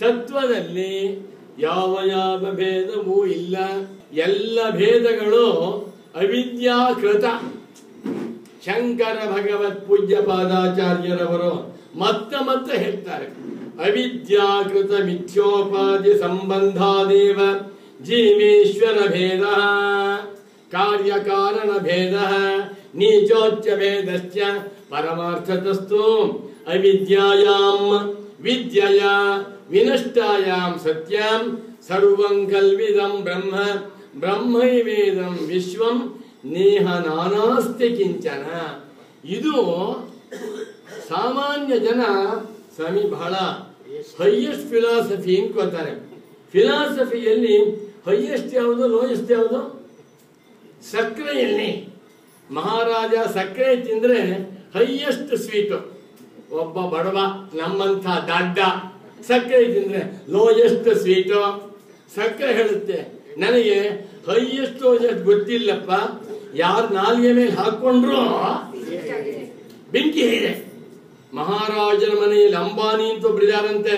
ತತ್ವದಲ್ಲಿ ಯಾವ ಯಾವ ಭೇದವೂ ಇಲ್ಲ ಎಲ್ಲ ಭೇದಗಳು ಅವಿದ್ಯಾಕೃತ ಶಂಕರ ಭಗವತ್ ಪೂಜ್ಯ ಪಾದಾಚಾರ್ಯರವರು ಮತ್ತೆ ಮತ್ತೆ ಹೇಳ್ತಾರೆ ಅವಿದ್ಯಾಕೃತ ಮಿಥ್ಯೋಪಾಧಿ ಸಂಬಂಧಾದೇವ ಜೀವೇಶ್ವರ ಭೇದ ಕಾರ್ಯಕಾರಣ ಭೇದ ನೀಚೋಚ್ಚ ಭೇದಶ್ಚ ಪರಮಾರ್ಥತಸ್ತು ಅವಿದ್ಯಾಯಾಂ ವಿದ್ಯಯ ವಿನಷ್ಟಾಯಾಂ ಸತ್ಯಂ ಸರ್ವಂ ಕಲ್ವಿದಂ ಬ್ರಹ್ಮ ಬ್ರಹ್ಮೈವೇದಂ ವಿಶ್ವಂ ನೇಹ ನಾನಾಸ್ತಿ ಕಿಂಚನ ಇದು ಸಾಮಾನ್ಯ ಜನ ಸ್ವಾಮಿ ಬಹಳ ಹೈಯೆಸ್ಟ್ ಫಿಲಾಸಫಿ ಅನ್ಕೋತಾರೆ ಫಿಲಾಸಫಿಯಲ್ಲಿ ಹೈಯೆಸ್ಟ್ ಯಾವುದು ಲೋಯೆಸ್ಟ್ ಯಾವುದು ಸಕ್ಕರೆಯಲ್ಲಿ ಮಹಾರಾಜ ಸಕ್ಕರೆ ತಿಂದ್ರೆ ಹೈಯೆಸ್ಟ್ ಸ್ವೀಟು ಒಬ್ಬ ಬಡವ ನಮ್ಮಂಥ ದಡ್ಡ ಸಕ್ಕರೆ ತಿಂದ್ರೆ ಲೋಯೆಸ್ಟ್ ಸ್ವೀಟು ಸಕ್ಕರೆ ಹೇಳುತ್ತೆ ನನಗೆ ಹೈಯೆಸ್ಟ್ ಗೊತ್ತಿಲ್ಲಪ್ಪ ಯಾರು ನಾಲ್ಗೆ ಮೇಲೆ ಹಾಕೊಂಡ್ರು ಬೆಂಕಿ ಇದೆ ಮಹಾರಾಜನ ಮನೆಯಲ್ಲಿ ಅಂಬಾನಿ ಅಂತ ಒಬ್ರಿದಾರಂತೆ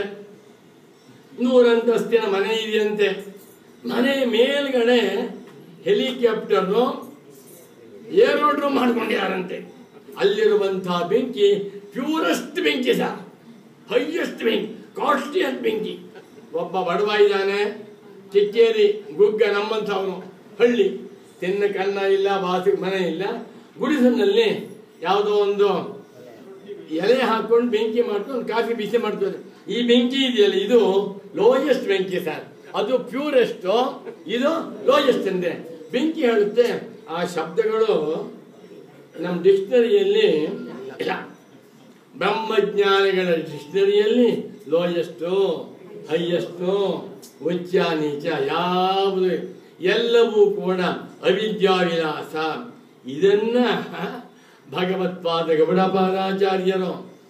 ನೂರಂತಸ್ತಿನ ಮನೆ ಇದೆಯಂತೆ ಮನೆ ಮೇಲ್ಗಡೆ ಹೆಲಿಕಾಪ್ಟರ್ನು ಏರೋಡ್ರು ಮಾಡ್ಕೊಂಡಿದ್ದಾರಂತೆ ಅಲ್ಲಿರುವಂತಹ ಬೆಂಕಿ ಪ್ಯೂರೆಸ್ಟ್ ಬೆಂಕಿ ಸರ್ ಹೈಯೆಸ್ಟ್ ಬೆಂಕಿ ಕಾಸ್ಟ್ಲಿಯಸ್ಟ್ ಬೆಂಕಿ ಒಬ್ಬ ಬಡವ ಇದ್ದಾನೆ ಚಿಕ್ಕೇರಿ ಗುಗ್ಗ ನಮ್ಮಂಥವನು ಹಳ್ಳಿ ತಿನ್ನ ಕನ್ನ ಇಲ್ಲ ಬಾಸಿ ಮನೆ ಇಲ್ಲ ಗುಡಿಸಲಿನಲ್ಲಿ ಯಾವುದೋ ಒಂದು ಎಲೆ ಹಾಕೊಂಡು ಬೆಂಕಿ ಮಾಡ್ಕೊಂಡು ಕಾಫಿ ಬಿಸಿ ಮಾಡ್ತಾರೆ ಈ ಬೆಂಕಿ ಇದೆಯಲ್ಲ ಇದು ಲೋಯೆಸ್ಟ್ ಬೆಂಕಿ ಸರ್ ಅದು ಪ್ಯೂರೆಸ್ಟ್ ಇದು ಲೋಯೆಸ್ಟ್ ಅಂದ್ರೆ ಬೆಂಕಿ ಹೇಳುತ್ತೆ ಆ ಶಬ್ದಗಳು ನಮ್ಮ ಡಿಕ್ಷನರಿಯಲ್ಲಿ ಇಲ್ಲ ಬ್ರಹ್ಮಜ್ಞಾನಿಗಳ ಡಿಕ್ಷನರಿಯಲ್ಲಿ ಲೋಯೆಸ್ಟು ಹೈಯೆಸ್ಟು ಉಚ್ಚ ನೀಚ ಯಾವುದು ಎಲ್ಲವೂ ಕೂಡ ಅವಿದ್ಯಾವಿಲಾಸ ಇದನ್ನ ಭಗವತ್ಪಾದ ಗೌಡಪಾದಾಚಾರ್ಯರು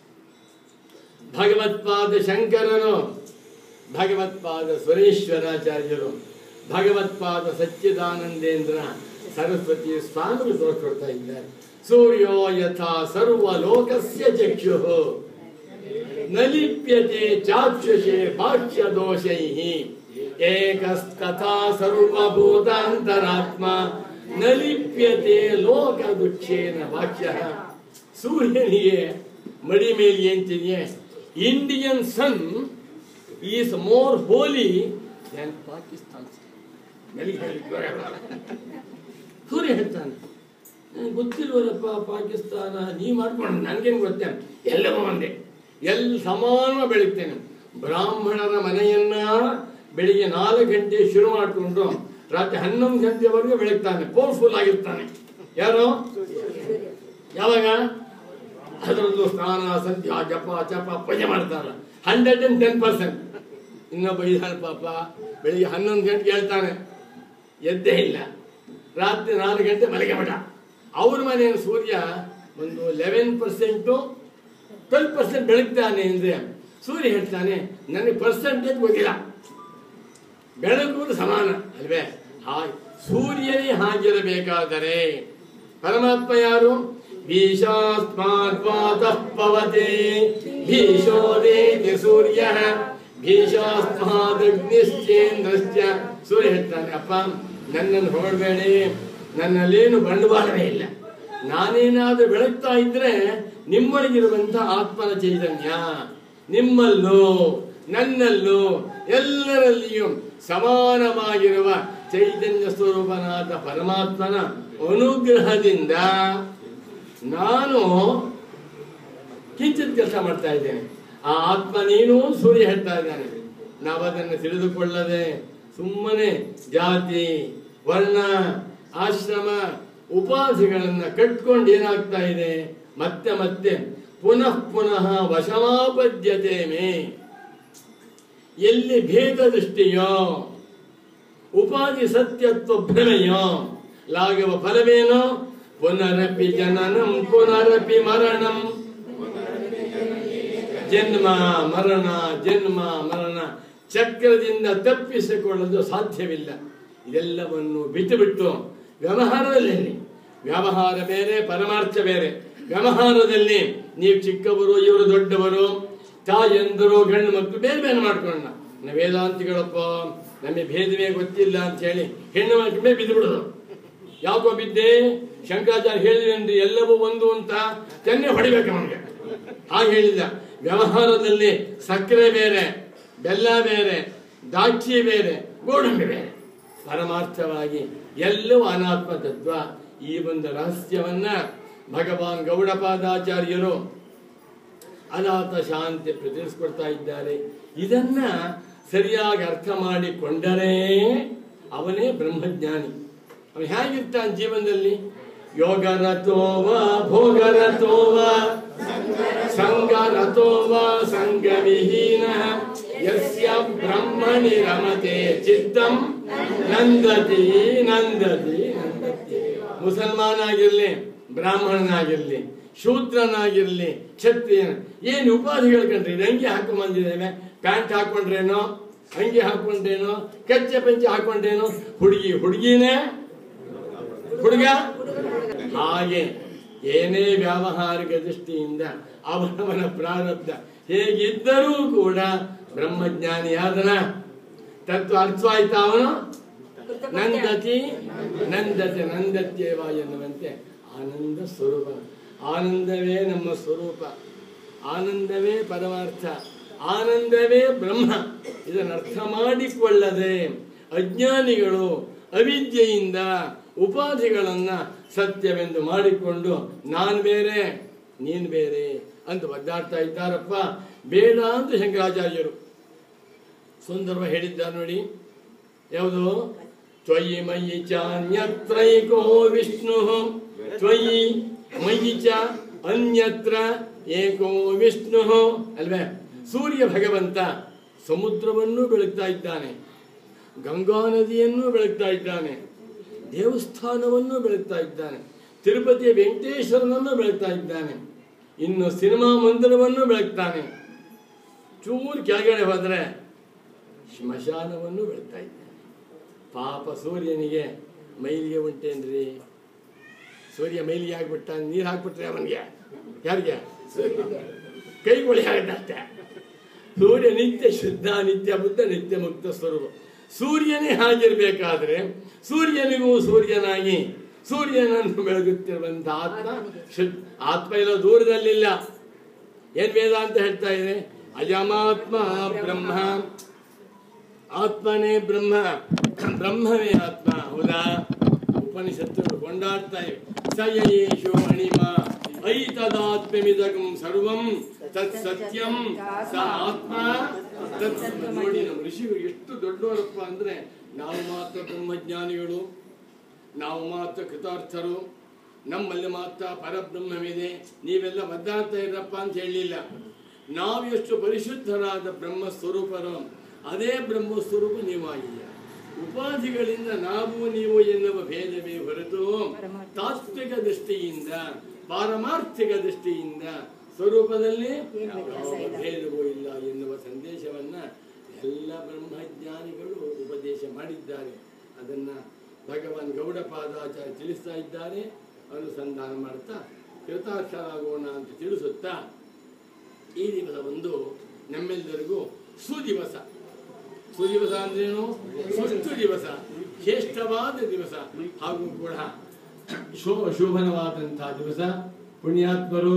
ಭಗವತ್ಪಾದ ಶಂಕರರು ಭಗವತ್ಪಾದ ಸುರೇಶ್ವರಾಚಾರ್ಯರು ಭಗವತ್ಪಾದ ಸಚ್ಚಿದಾನಂದೇಂದ್ರ ಸರಸ್ವತಿ ಸ್ವಾಮಿಗಳು ತೋರಿಸ್ಕೊಡ್ತಾ ಇದ್ದಾರೆ ಸೂರ್ಯೋ ಯಥಾ ಸರ್ವ ಲೋಕಸ್ಯ ಚಕ್ಷು ನ ಲಿಪ್ಯತೆ ಚಾಕ್ಷುಷೆ ಭಾಷ್ಯ ದೋಷೈ ಏಕಸ್ತಥಾ ಸರ್ವಭೂತಾಂತರಾತ್ಮ ನ ಲಿಪ್ಯತೆ ಲೋಕ ದುಃಖೇನ ಭಾಷ್ಯ ಸೂರ್ಯನಿಗೆ ಮಡಿ ಮೇಲೆ ಅಂತಿದೆಯೇ Indian sun is more holy than Pakistan ನನಗೆ ಹೇಳಿಕ್ಕೆ ಬರಲ್ಲ. ಸೂರ್ಯ ಹೇಳ್ತಾನೆ ನನಗೆ ಗೊತ್ತಿಲ್ವಲ್ಲಪ್ಪ ಪಾಕಿಸ್ತಾನ ನೀ ಮಾಡ್ಕೊಂಡು ನನಗೇನು ಗೊತ್ತೇ ಎಲ್ಲವೂ ಒಂದೇ ಎಲ್ಲಿ ಸಮಾನ ಬೆಳೀತೇನೆ ಬ್ರಾಹ್ಮಣರ ಮನೆಯನ್ನ ಬೆಳಿಗ್ಗೆ ನಾಲ್ಕು ಗಂಟೆ ಶುರು ಮಾಡಿಕೊಂಡು ರಾತ್ರಿ ಹನ್ನೊಂದು ಗಂಟೆವರೆಗೂ ಬೆಳಗ್ತಾನೆ ಪವರ್ಫುಲ್ ಆಗಿರ್ತಾನೆ ಯಾರು ಯಾವಾಗ ಅದರದ್ದು ಸ್ನಾನ ಸಂಧ್ಯಾ ಜಪ ಜಪ ಪೂಜೆ ಮಾಡ್ತಾರ ಹಂಡ್ರೆಡ್ ಅಂಡ್ ಟೆನ್ ಪರ್ಸೆಂಟ್ ಇನ್ನೊಬ್ಬ ಇದ್ದಾನೆ ಪಾಪ ಬೆಳಿಗ್ಗೆ ಹನ್ನೊಂದು ಗಂಟೆಗೆ ಹೇಳ್ತಾನೆ ಎದ್ದೇ ಇಲ್ಲ ರಾತ್ರಿ ನಾಲ್ಕು ಗಂಟೆ ಮಲಗೆ ಮಠ ಅವ್ರ ಮನೆಯ ಸೂರ್ಯ ಒಂದು ಲೆವೆನ್ ಪರ್ಸೆಂಟು ಟ್ವೆಲ್ ಪರ್ಸೆಂಟ್ ಬೆಳಗ್ತಾನೆ ಅಂದ್ರೆ ಸೂರ್ಯ ಹೇಳ್ತಾನೆ ನನಗೆ ಪರ್ಸೆಂಟೇಜ್ ಗೊತ್ತಿಲ್ಲ ಬೆಳಕು ಸಮಾನ ಅಲ್ವೇ ಹಾಗೆ ಸೂರ್ಯನೇ ಹಾಗಿರಬೇಕಾದರೆ ಪರಮಾತ್ಮ ಯಾರು ಭೀಷಾಸ್ಮಾತ್ವಾತಃ ಪವತೆ ಭೀಷೋದೇತಿ ಸೂರ್ಯ ಭೀಷಾಸ್ಮಾದಗ್ನಿಶ್ಚೇಂದ್ರಶ್ಚ ಸೂರ್ಯ ಹೇಳ್ತಾನೆ ಅಪ್ಪ ನನ್ನನ್ನು ಹೊರಡಬೇಡಿ ನನ್ನಲ್ಲೇನು ಬಂಡವಾಳವೇ ಇಲ್ಲ ನಾನೇನಾದ್ರೂ ಬೆಳಗ್ತಾ ಇದ್ರೆ ನಿಮ್ಮೊಳಗಿರುವಂತ ಆತ್ಮನ ಚೈತನ್ಯ ನಿಮ್ಮಲ್ಲೂ ನನ್ನಲ್ಲೂ ಎಲ್ಲರಲ್ಲಿಯೂ ಸಮಾನವಾಗಿರುವ ಚೈತನ್ಯ ಸ್ವರೂಪನಾದ ಪರಮಾತ್ಮನ ಅನುಗ್ರಹದಿಂದ ನಾನು ಕಿಂಚಿತ್ ಕೆಲಸ ಮಾಡ್ತಾ ಇದ್ದೇನೆ ಆ ಆತ್ಮ ನೀನು ಸೂರ್ಯ ಹೇಳ್ತಾ ಇದ್ದಾನೆ ನಾವು ಅದನ್ನು ತಿಳಿದುಕೊಳ್ಳದೆ ಸುಮ್ಮನೆ ಜಾತಿ ವರ್ಣ ಆಶ್ರಮ ಉಪಾಧಿಗಳನ್ನ ಕಟ್ಕೊಂಡು ಏನಾಗ್ತಾ ಇದೆ ಮತ್ತೆ ಮತ್ತೆ ಪುನಃ ಪುನಃ ವಶಮಾಪದ್ಯತೆ ಮೇ ಎಲ್ಲಿ ಭೇದ ದೃಷ್ಟಿಯೋ ಉಪಾಧಿ ಸತ್ಯತ್ವ ಭ್ರಮೆಯೋ ಲಾಘವ ಫಲವೇನೋ ಪುನರಪಿ ಜನನಂ ಪುನರಪಿ ಮರಣಂ ಜನ್ಮ ಮರಣ ಜನ್ಮ ಮರಣ ಚಕ್ರದಿಂದ ತಪ್ಪಿಸಿಕೊಳ್ಳಲು ಸಾಧ್ಯವಿಲ್ಲ ಇದೆಲ್ಲವನ್ನು ಬಿಟ್ಟು ಬಿಟ್ಟು ವ್ಯವಹಾರದಲ್ಲಿ ವ್ಯವಹಾರ ಬೇರೆ ಪರಮಾರ್ಥ ಬೇರೆ ವ್ಯವಹಾರದಲ್ಲಿ ನೀವು ಚಿಕ್ಕವರು ಇವರು ದೊಡ್ಡವರು ತಾಯಂದರು ಗಂಡು ಮಕ್ಕಳು ಬೇರೆ ಬೇರೆ ಮಾಡ್ಕೊಳ್ಳೋಣ ನಾವು ವೇದಾಂತಿಗಳಪ್ಪ ನಮಗೆ ಭೇದವೇ ಗೊತ್ತಿಲ್ಲ ಅಂತ ಹೇಳಿ ಹೆಣ್ಣು ಮಕ್ಕಳ ಮೇಲೆ ಬಿದ್ದು ಬಿಡೋದು ಯಾಕೋ ಬಿದ್ದೆ ಶಂಕರಾಚಾರ್ಯ ಹೇಳಿದ್ರಿ ಎಲ್ಲವೂ ಒಂದು ಅಂತ ಚೆನ್ನೆ ಹೊಡಿಬೇಕು ಅವನಿಗೆ ಹಾಗೆ ಹೇಳಿದ ವ್ಯವಹಾರದಲ್ಲಿ ಸಕ್ಕರೆ ಬೇರೆ ಬೆಲ್ಲ ಬೇರೆ ದಾಕ್ಷಿ ಬೇರೆ ಗೋಡಂಬಿ ಬೇರೆ ಪರಮಾರ್ಥವಾಗಿ ಎಲ್ಲವೂ ಅನಾತ್ಮ ತತ್ವ ಈ ಒಂದು ರಹಸ್ಯವನ್ನ ಭಗವಾನ್ ಗೌಡಪಾದಾಚಾರ್ಯರು ಅನಾಥ ಶಾಂತಿ ಪ್ರತಿನಿಸ್ಕೊಡ್ತಾ ಇದ್ದಾರೆ ಇದನ್ನ ಸರಿಯಾಗಿ ಅರ್ಥ ಮಾಡಿಕೊಂಡರೆ ಅವನೇ ಬ್ರಹ್ಮಜ್ಞಾನಿ ಅವನು ಹೇಗಿರ್ತಾನೆ ಜೀವನದಲ್ಲಿ ಯೋಗರಥೋವ ಭೋಗರಥೋವ ಸಂಗರಥೋವ ಸಂಗವಿಹೀನ ಯಸ್ಯ ಬ್ರಹ್ಮಣಿ ರಮತೆ ಚಿತ್ತಂ ನಂದತಿ ನಂದತಿ ನಂದತಿ ಮುಸಲ್ಮಾನ ಆಗಿರ್ಲಿ ಬ್ರಾಹ್ಮಣನಾಗಿರ್ಲಿ ಶೂದ್ರನಾಗಿರ್ಲಿ ಕ್ಷತ್ರಿಯನ ಏನು ಉಪಾಧಿಗಳು ಕಂಡ್ರಿ ಇದು ಅಂಗಿ ಹಾಕೊಂಬಂದಿದ್ದೇವೆ ಪ್ಯಾಂಟ್ ಹಾಕೊಂಡ್ರೇನೋ ಅಂಗಿ ಹಾಕೊಂಡ್ರೇನೋ ಕಚ್ಚೆ ಪಂಚೆ ಹಾಕೊಂಡ್ರೇನೋ ಹುಡುಗಿ ಹುಡುಗಿನೇ ಹುಡುಗ ಹಾಗೆ ಏನೇ ವ್ಯಾವಹಾರಿಕ ದೃಷ್ಟಿಯಿಂದ ಅವನವನ ಪ್ರಾರಬ್ಧ ಹೇಗಿದ್ದರೂ ಕೂಡ ಬ್ರಹ್ಮಜ್ಞಾನಿಯಾದನ ತತ್ವ ಅರ್ಥವಾಯ್ತಾ ಅವನು ನಂದತಿ ನಂದತೆ ನಂದತ್ಯೇವ ಎನ್ನುವಂತೆ ಆನಂದ ಸ್ವರೂಪ ಆನಂದವೇ ನಮ್ಮ ಸ್ವರೂಪ ಆನಂದವೇ ಪರಮಾರ್ಥ ಆನಂದವೇ ಬ್ರಹ್ಮ ಇದನ್ನು ಅರ್ಥ ಮಾಡಿಕೊಳ್ಳದೆ ಅಜ್ಞಾನಿಗಳು ಅವಿದ್ಯೆಯಿಂದ ಉಪಾಧಿಗಳನ್ನ ಸತ್ಯವೆಂದು ಮಾಡಿಕೊಂಡು ನಾನು ಬೇರೆ ನೀನು ಬೇರೆ ಅಂತ ಒದ್ದಾಡ್ತಾ ಇದ್ದಾರಪ್ಪ ಬೇಡ ಅಂತ ಶಂಕರಾಚಾರ್ಯರು ಸುಂದರವಾಗಿ ಹೇಳಿದ್ದಾರೆ ನೋಡಿ ಯಾವುದು ತ್ವಯಿ ಮಯಿ ಚಾನ್ಯತ್ರೈಕೋ ವಿಷ್ಣು ತ್ವಯಿ ಮಯಿ ಚ ಅನ್ಯತ್ರ ಏಕೋ ವಿಷ್ಣು ಅಲ್ವೇ ಸೂರ್ಯ ಭಗವಂತ ಸಮುದ್ರವನ್ನು ಬೆಳಗ್ತಾ ಇದ್ದಾನೆ ಗಂಗಾ ನದಿಯನ್ನು ಬೆಳಗ್ತಾ ಇದ್ದಾನೆ ದೇವಸ್ಥಾನವನ್ನು ಬೆಳಗ್ತಾ ಇದ್ದಾನೆ ತಿರುಪತಿಯ ವೆಂಕಟೇಶ್ವರನನ್ನು ಬೆಳಗ್ತಾ ಇದ್ದಾನೆ ಇನ್ನು ಸಿನಿಮಾ ಮಂದಿರವನ್ನು ಬೆಳಗ್ತಾನೆ ಚೂರು ಕೆಳಗಡೆ ಹೋದರೆ ಸ್ಮಶಾನವನ್ನು ಬೆಳಗ್ತಾ ಇದ್ದಾನೆ ಪಾಪ ಸೂರ್ಯನಿಗೆ ಮೈಲಿಗೆ ಉಂಟೇನ್ರಿ ಸೂರ್ಯ ಮೈಲಿಗೆ ಆಗ್ಬಿಟ್ಟ ನೀರು ಹಾಕ್ಬಿಟ್ರೆ ಅವನಿಗೆ ಯಾರಿಗೆ ಕೈಗೊಳಿ ಆಗತ್ತಷ್ಟೇ ಸೂರ್ಯ ನಿತ್ಯ ಶುದ್ಧ ನಿತ್ಯ ಬುದ್ಧ ನಿತ್ಯ ಮುಕ್ತ ಸ್ವರೂಪ ಸೂರ್ಯನೇ ಹಾಗಿರ್ಬೇಕಾದ್ರೆ ಸೂರ್ಯನಿಗೂ ಸೂರ್ಯನಾಗಿ ಸೂರ್ಯನನ್ನು ಬೆಳಗುತ್ತಿರುವಂತ ಆತ್ಮ ಶುದ್ಧ ಆತ್ಮ ಇರೋ ದೂರದಲ್ಲಿಲ್ಲ ಏನ್ ವೇದ ಅಂತ ಹೇಳ್ತಾ ಇದೆ ಅಜಮಾತ್ಮ ಬ್ರಹ್ಮ ಆತ್ಮನೇ ಬ್ರಹ್ಮ ಬ್ರಹ್ಮವೇ ಆತ್ಮ ಹೌದಾ ಉಪನಿಷತ್ತುಗಳು ಕೊಂಡಾಡ್ತಾ ಇವೆ ಸಯೇಶು ಅಣಿಮ ಐತದಾತ್ಮ್ಯಮಿದಗಂ ಸರ್ವಂ ತತ್ ಸತ್ಯಂ ಸ ಆತ್ಮ ತತ್ ನೋಡಿ ನಮ್ಮ ಋಷಿಗಳು ಎಷ್ಟು ದೊಡ್ಡವರಪ್ಪ ಅಂದ್ರೆ ನಾವು ಮಾತ್ರ ಬ್ರಹ್ಮಜ್ಞಾನಿಗಳು ನಾವು ಮಾತ್ರ ಕೃತಾರ್ಥರು ನಮ್ಮಲ್ಲಿ ಮಾತ್ರ ಪರಬ್ರಹ್ಮವಿದೆ ನೀವೆಲ್ಲ ಒದ್ದಾಡ್ತಾ ಇರಪ್ಪ ಅಂತ ಹೇಳಲಿಲ್ಲ ನಾವು ಎಷ್ಟು ಪರಿಶುದ್ಧರಾದ ಬ್ರಹ್ಮ ಸ್ವರೂಪರು ಅದೇ ಬ್ರಹ್ಮ ಸ್ವರೂಪ ನೀವಾಗಿಲ್ಲ ಉಪಾಧಿಗಳಿಂದ ನಾವು ನೀವು ಎನ್ನುವ ಭೇದವೇ ಹೊರತು ತಾತ್ವಿಕ ದೃಷ್ಟಿಯಿಂದ ಪಾರಮಾರ್ಥಿಕ ದೃಷ್ಟಿಯಿಂದ ಸ್ವರೂಪದಲ್ಲಿ ಯಾವ ಭೇದವೂ ಇಲ್ಲ ಎನ್ನುವ ಸಂದೇಶವನ್ನ ಎಲ್ಲ ಬ್ರಹ್ಮಜ್ಞಾನಿಗಳು ಉಪದೇಶ ಮಾಡಿದ್ದಾರೆ ಅದನ್ನ ಭಗವಾನ್ ಗೌಡಪಾದಾಚಾರ್ಯ ತಿಳಿಸ್ತಾ ಇದ್ದಾರೆ ಅನುಸಂಧಾನ ಮಾಡ್ತಾ ಕೃತಾರ್ಥರಾಗೋಣ ಅಂತ ತಿಳಿಸುತ್ತಾ ಈ ದಿವಸ ಒಂದು ನಮ್ಮೆಲ್ಲರಿಗೂ ಸುದಿವಸ ಸುದಿವಸ ಅಂದ್ರೇನು ಸುತ್ತು ದಿವಸ ಶ್ರೇಷ್ಠವಾದ ದಿವಸ ಹಾಗೂ ಕೂಡ ಶೋ ಶೋಭನವಾದಂತಹ ದಿವಸ ಪುಣ್ಯಾತ್ಮರು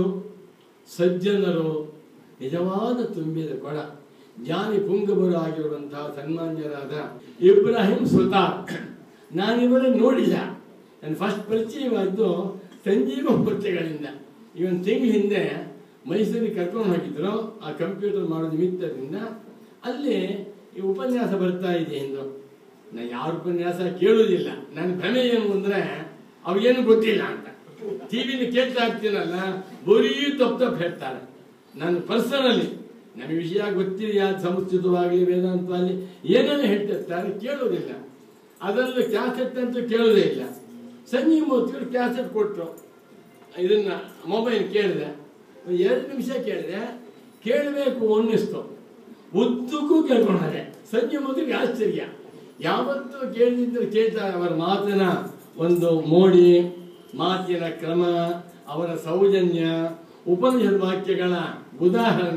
ಸಜ್ಜನರು ನಿಜವಾದ ತುಂಬಿದ ಕೊಡ ಜ್ಞಾನಿ ಪುಂಗವರು ಆಗಿರುವಂತಹ ಸನ್ಮಾನ್ಯರಾದ ಇಬ್ರಾಹಿಂ ಸುಲ್ತಾನ್ ನಾನಿವರನ್ನು ನೋಡಿಲ್ಲ ನನ್ನ ಫಸ್ಟ್ ಪರಿಚಯವಾದ್ದು ಸಂಜೀವ ಮೂರ್ತಿಗಳಿಂದ ಇವನ್ ತಿಂಗಳ ಹಿಂದೆ ಮೈಸೂರಿಗೆ ಕರ್ಕೊಂಡು ಹೋಗಿದ್ರು ಆ ಕಂಪ್ಯೂಟರ್ ಮಾಡೋ ನಿಮಿತ್ತದಿಂದ ಅಲ್ಲಿ ಈ ಉಪನ್ಯಾಸ ಬರ್ತಾ ಇದೆ ಎಂದು ನಾ ಯಾರ ಉಪನ್ಯಾಸ ಕೇಳುವುದಿಲ್ಲ ನನ್ನ ಭ್ರಮೆ ಏನು ಅಂದ್ರೆ ಅವ್ರಿಗೇನು ಗೊತ್ತಿಲ್ಲ ಅಂತ ಟಿವಿನ ಕೇಳ್ತಾ ಇರ್ತೀನಲ್ಲ ಬರೀ ತಪ್ಪು ತಪ್ಪು ಹೇಳ್ತಾರೆ ನಾನು ಪರ್ಸನಲಿ ನಮಗೆ ವಿಷಯ ಗೊತ್ತಿದೆಯಾ ಸಂಸ್ಕೃತವಾಗಲಿ ವೇದಾಂತವಾಗಲಿ ಏನೇನು ಹೇಳ್ತಿರ್ತಾರೆ ಕೇಳೋದಿಲ್ಲ ಅದರಲ್ಲೂ ಕ್ಯಾಸೆಟ್ ಅಂತೂ ಕೇಳೋದೇ ಇಲ್ಲ ಸಂಜೀವ್ ಮೂರ್ತಿಗಳು ಕ್ಯಾಸೆಟ್ ಕೊಟ್ಟರು ಇದನ್ನ ಮೊಬೈಲ್ ಕೇಳಿದೆ ಒಂದು ಎರಡು ನಿಮಿಷ ಕೇಳಿದೆ ಕೇಳಬೇಕು ಅನ್ನಿಸ್ತು ಉದ್ದಕ್ಕೂ ಕೇಳ್ಕೊಂಡಾರೆ ಸಂಜೆ ಮೂರ್ತಿಗೆ ಆಶ್ಚರ್ಯ ಯಾವತ್ತೂ ಕೇಳಿದ್ರೆ ಕೇಳ್ತಾರೆ ಅವರ ಮಾತಿನ ಒಂದು ಮೋಡಿ ಮಾತಿನ ಕ್ರಮ ಅವರ ಸೌಜನ್ಯ ಉಪನಿಷತ್ ವಾಕ್ಯಗಳ ಉದಾಹರಣೆ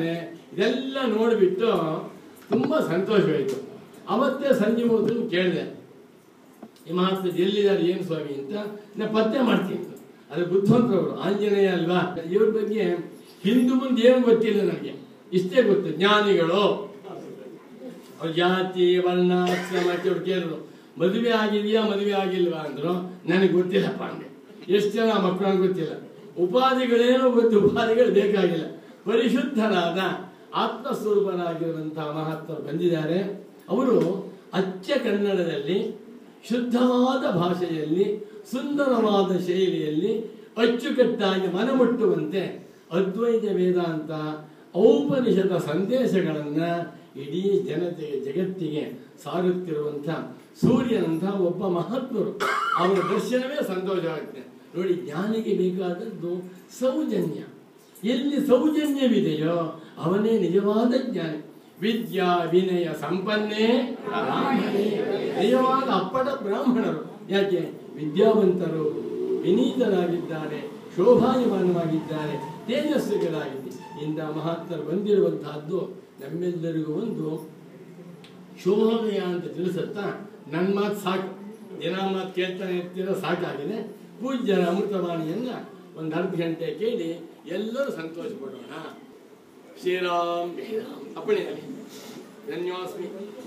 ಇದೆಲ್ಲ ನೋಡಿಬಿಟ್ಟು ತುಂಬ ಸಂತೋಷವಾಯಿತು ಅವತ್ತೇ ಸಂಜೆ ಹೊತ್ತು ಕೇಳಿದೆ ಈ ಮಹಾತ್ಮ ಎಲ್ಲಿದ್ದಾರೆ ಏನು ಸ್ವಾಮಿ ಅಂತ ನಾನು ಪತ್ತೆ ಮಾಡ್ತೀನಿ ಅದು ಬುದ್ಧವಂತರವರು ಆಂಜನೇಯ ಅಲ್ವಾ ಇವ್ರ ಬಗ್ಗೆ ಹಿಂದೂ ಮುಂದೆ ಏನು ಗೊತ್ತಿಲ್ಲ ನನಗೆ ಇಷ್ಟೇ ಗೊತ್ತು ಜ್ಞಾನಿಗಳು ಅವ್ರ ಜಾತಿ ವರ್ಣ ಆಶ್ರಮ ಅವ್ರು ಕೇಳಿದ್ರು ಮದುವೆ ಆಗಿದೆಯಾ ಮದುವೆ ಆಗಿಲ್ವಾ ಅಂದ್ರು ನನಗೆ ಗೊತ್ತಿಲ್ಲಪ್ಪ ಅಂದೆ ಎಷ್ಟು ಜನ ಮಕ್ಕಳು ಅಂತ ಗೊತ್ತಿಲ್ಲ ಉಪಾಧಿಗಳೇನೋ ಗೊತ್ತು ಉಪಾಧಿಗಳು ಬೇಕಾಗಿಲ್ಲ ಪರಿಶುದ್ಧರಾದ ಆತ್ಮಸ್ವರೂಪರಾಗಿರುವಂತಹ ಮಹಾತ್ಮರು ಬಂದಿದ್ದಾರೆ ಅವರು ಅಚ್ಚ ಕನ್ನಡದಲ್ಲಿ ಶುದ್ಧವಾದ ಭಾಷೆಯಲ್ಲಿ ಸುಂದರವಾದ ಶೈಲಿಯಲ್ಲಿ ಅಚ್ಚುಕಟ್ಟಾಗಿ ಮನಮುಟ್ಟುವಂತೆ ಅದ್ವೈತ ವೇದಾಂತ ಔಪನಿಷದ ಸಂದೇಶಗಳನ್ನ ಇಡೀ ಜನತೆಗೆ ಜಗತ್ತಿಗೆ ಸಾರುತ್ತಿರುವಂಥ ಸೂರ್ಯನಂಥ ಒಬ್ಬ ಮಹಾತ್ಮರು ಅವರ ದರ್ಶನವೇ ಸಂತೋಷವಾಗುತ್ತೆ ನೋಡಿ ಜ್ಞಾನಿಗೆ ಬೇಕಾದದ್ದು ಸೌಜನ್ಯ ಎಲ್ಲಿ ಸೌಜನ್ಯವಿದೆಯೋ ಅವನೇ ನಿಜವಾದ ಜ್ಞಾನಿ ವಿದ್ಯಾ ವಿನಯ ಸಂಪನ್ನೇ ಬ್ರಾಹ್ಮಣೇ ನಿಜವಾದ ಅಪ್ಪಟ ಬ್ರಾಹ್ಮಣರು ಯಾಕೆ ವಿದ್ಯಾವಂತರು ವಿನೀತರಾಗಿದ್ದಾರೆ ಶೋಭಾಯಮಾನವಾಗಿದ್ದಾರೆ ತೇಜಸ್ವಿಗಳಾಗಿದ್ದಾರೆ ಇಂಥ ಮಹಾತ್ಮರು ಬಂದಿರುವಂತಹದ್ದು ನಮ್ಮೆಲ್ಲರಿಗೂ ಒಂದು ಶೋಭೆಯ ಅಂತ ತಿಳಿಸುತ್ತಾ ನನ್ನ ಮಾತು ಸಾಕು ದಿನ ಮಾತು ಕೇಳ್ತಾನೆ ಇರ್ತೀರೋ ಸಾಕಾಗಿದೆ ಪೂಜ್ಯರ ಅಮೃತವಾಣಿಯನ್ನ ಒಂದು ಅರ್ಧ ಗಂಟೆ ಕೇಳಿ ಎಲ್ಲರೂ ಸಂತೋಷ ಪಡೋಣ ಶ್ರೀರಾಮ್ ಶ್ರೀರಾಮ್ ಅಪ್ಪಣೆಯಲ್ಲಿ ಧನ್ಯೋಸ್ಮಿ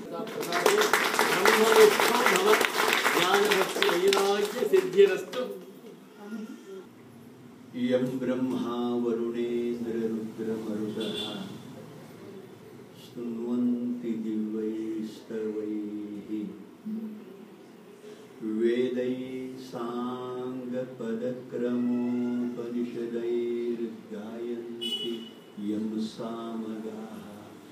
ಜ್ಞಾನಭಕ್ತಿ ವೈರಾಗ್ಯ ಸಿದ್ಧಿರಸ್ತು यं ब्रह्मा वरुणेन्द्ररुद्रमरुतः शृण्वन्ति दिव्यैस्तवैः वेदैः साङ्गपदक्रमोपनिषदैर्गायन्ति यं सामगाः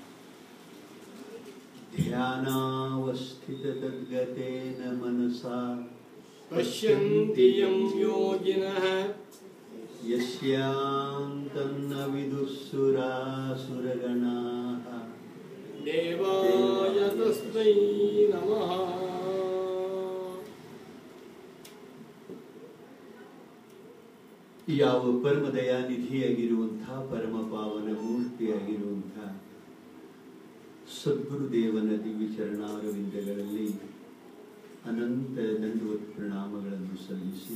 ध्यानावस्थिततद्गतेन मनसा पश्यन्ति यं योगिनः यस्यान्तन्न विदुःसुरासुरगणाः देवाय तस्मै नमः ಯಾವ ಪರಮ ದಯಾನಿಧಿಯಾಗಿರುವಂಥ ಪರಮ ಪಾವನ ಮೂರ್ತಿಯಾಗಿರುವಂಥ ಸದ್ಗುರುದೇವನ ದಿವ್ಯ ಚರಣಾರವಿಂದಗಳಲ್ಲಿ ಅನಂತ ದಂಡವತ್ ಪ್ರಣಾಮಗಳನ್ನು ಸಲ್ಲಿಸಿ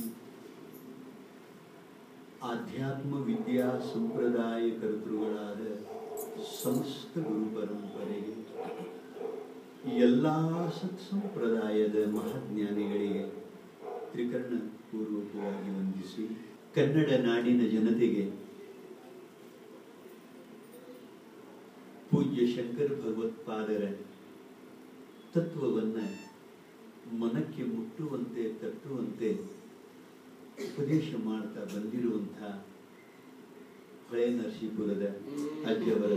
ಆಧ್ಯಾತ್ಮ ವಿದ್ಯಾ ಸಂಪ್ರದಾಯ ಕರ್ತೃಗಳಾದ ಸಮಸ್ತ ಗುರು ಪರಂಪರೆಗೆ ಎಲ್ಲ ಸತ್ಸಂಪ್ರದಾಯದ ಮಹಾಜ್ಞಾನಿಗಳಿಗೆ ತ್ರಿಕರ್ಣ ಪೂರ್ವಕವಾಗಿ ವಂದಿಸಿ ಕನ್ನಡ ನಾಡಿನ ಜನತೆಗೆ ಪೂಜ್ಯ ಶಂಕರ ಭಗವತ್ಪಾದರ ತತ್ವವನ್ನ ಮನಕ್ಕೆ ಮುಟ್ಟುವಂತೆ ತಟ್ಟುವಂತೆ ಉಪದೇಶ ಮಾಡ್ತಾ ಬಂದಿರುವಂಥ ಹೊಳೆ ನರಸೀಪುರದ ಅಜ್ಜವರ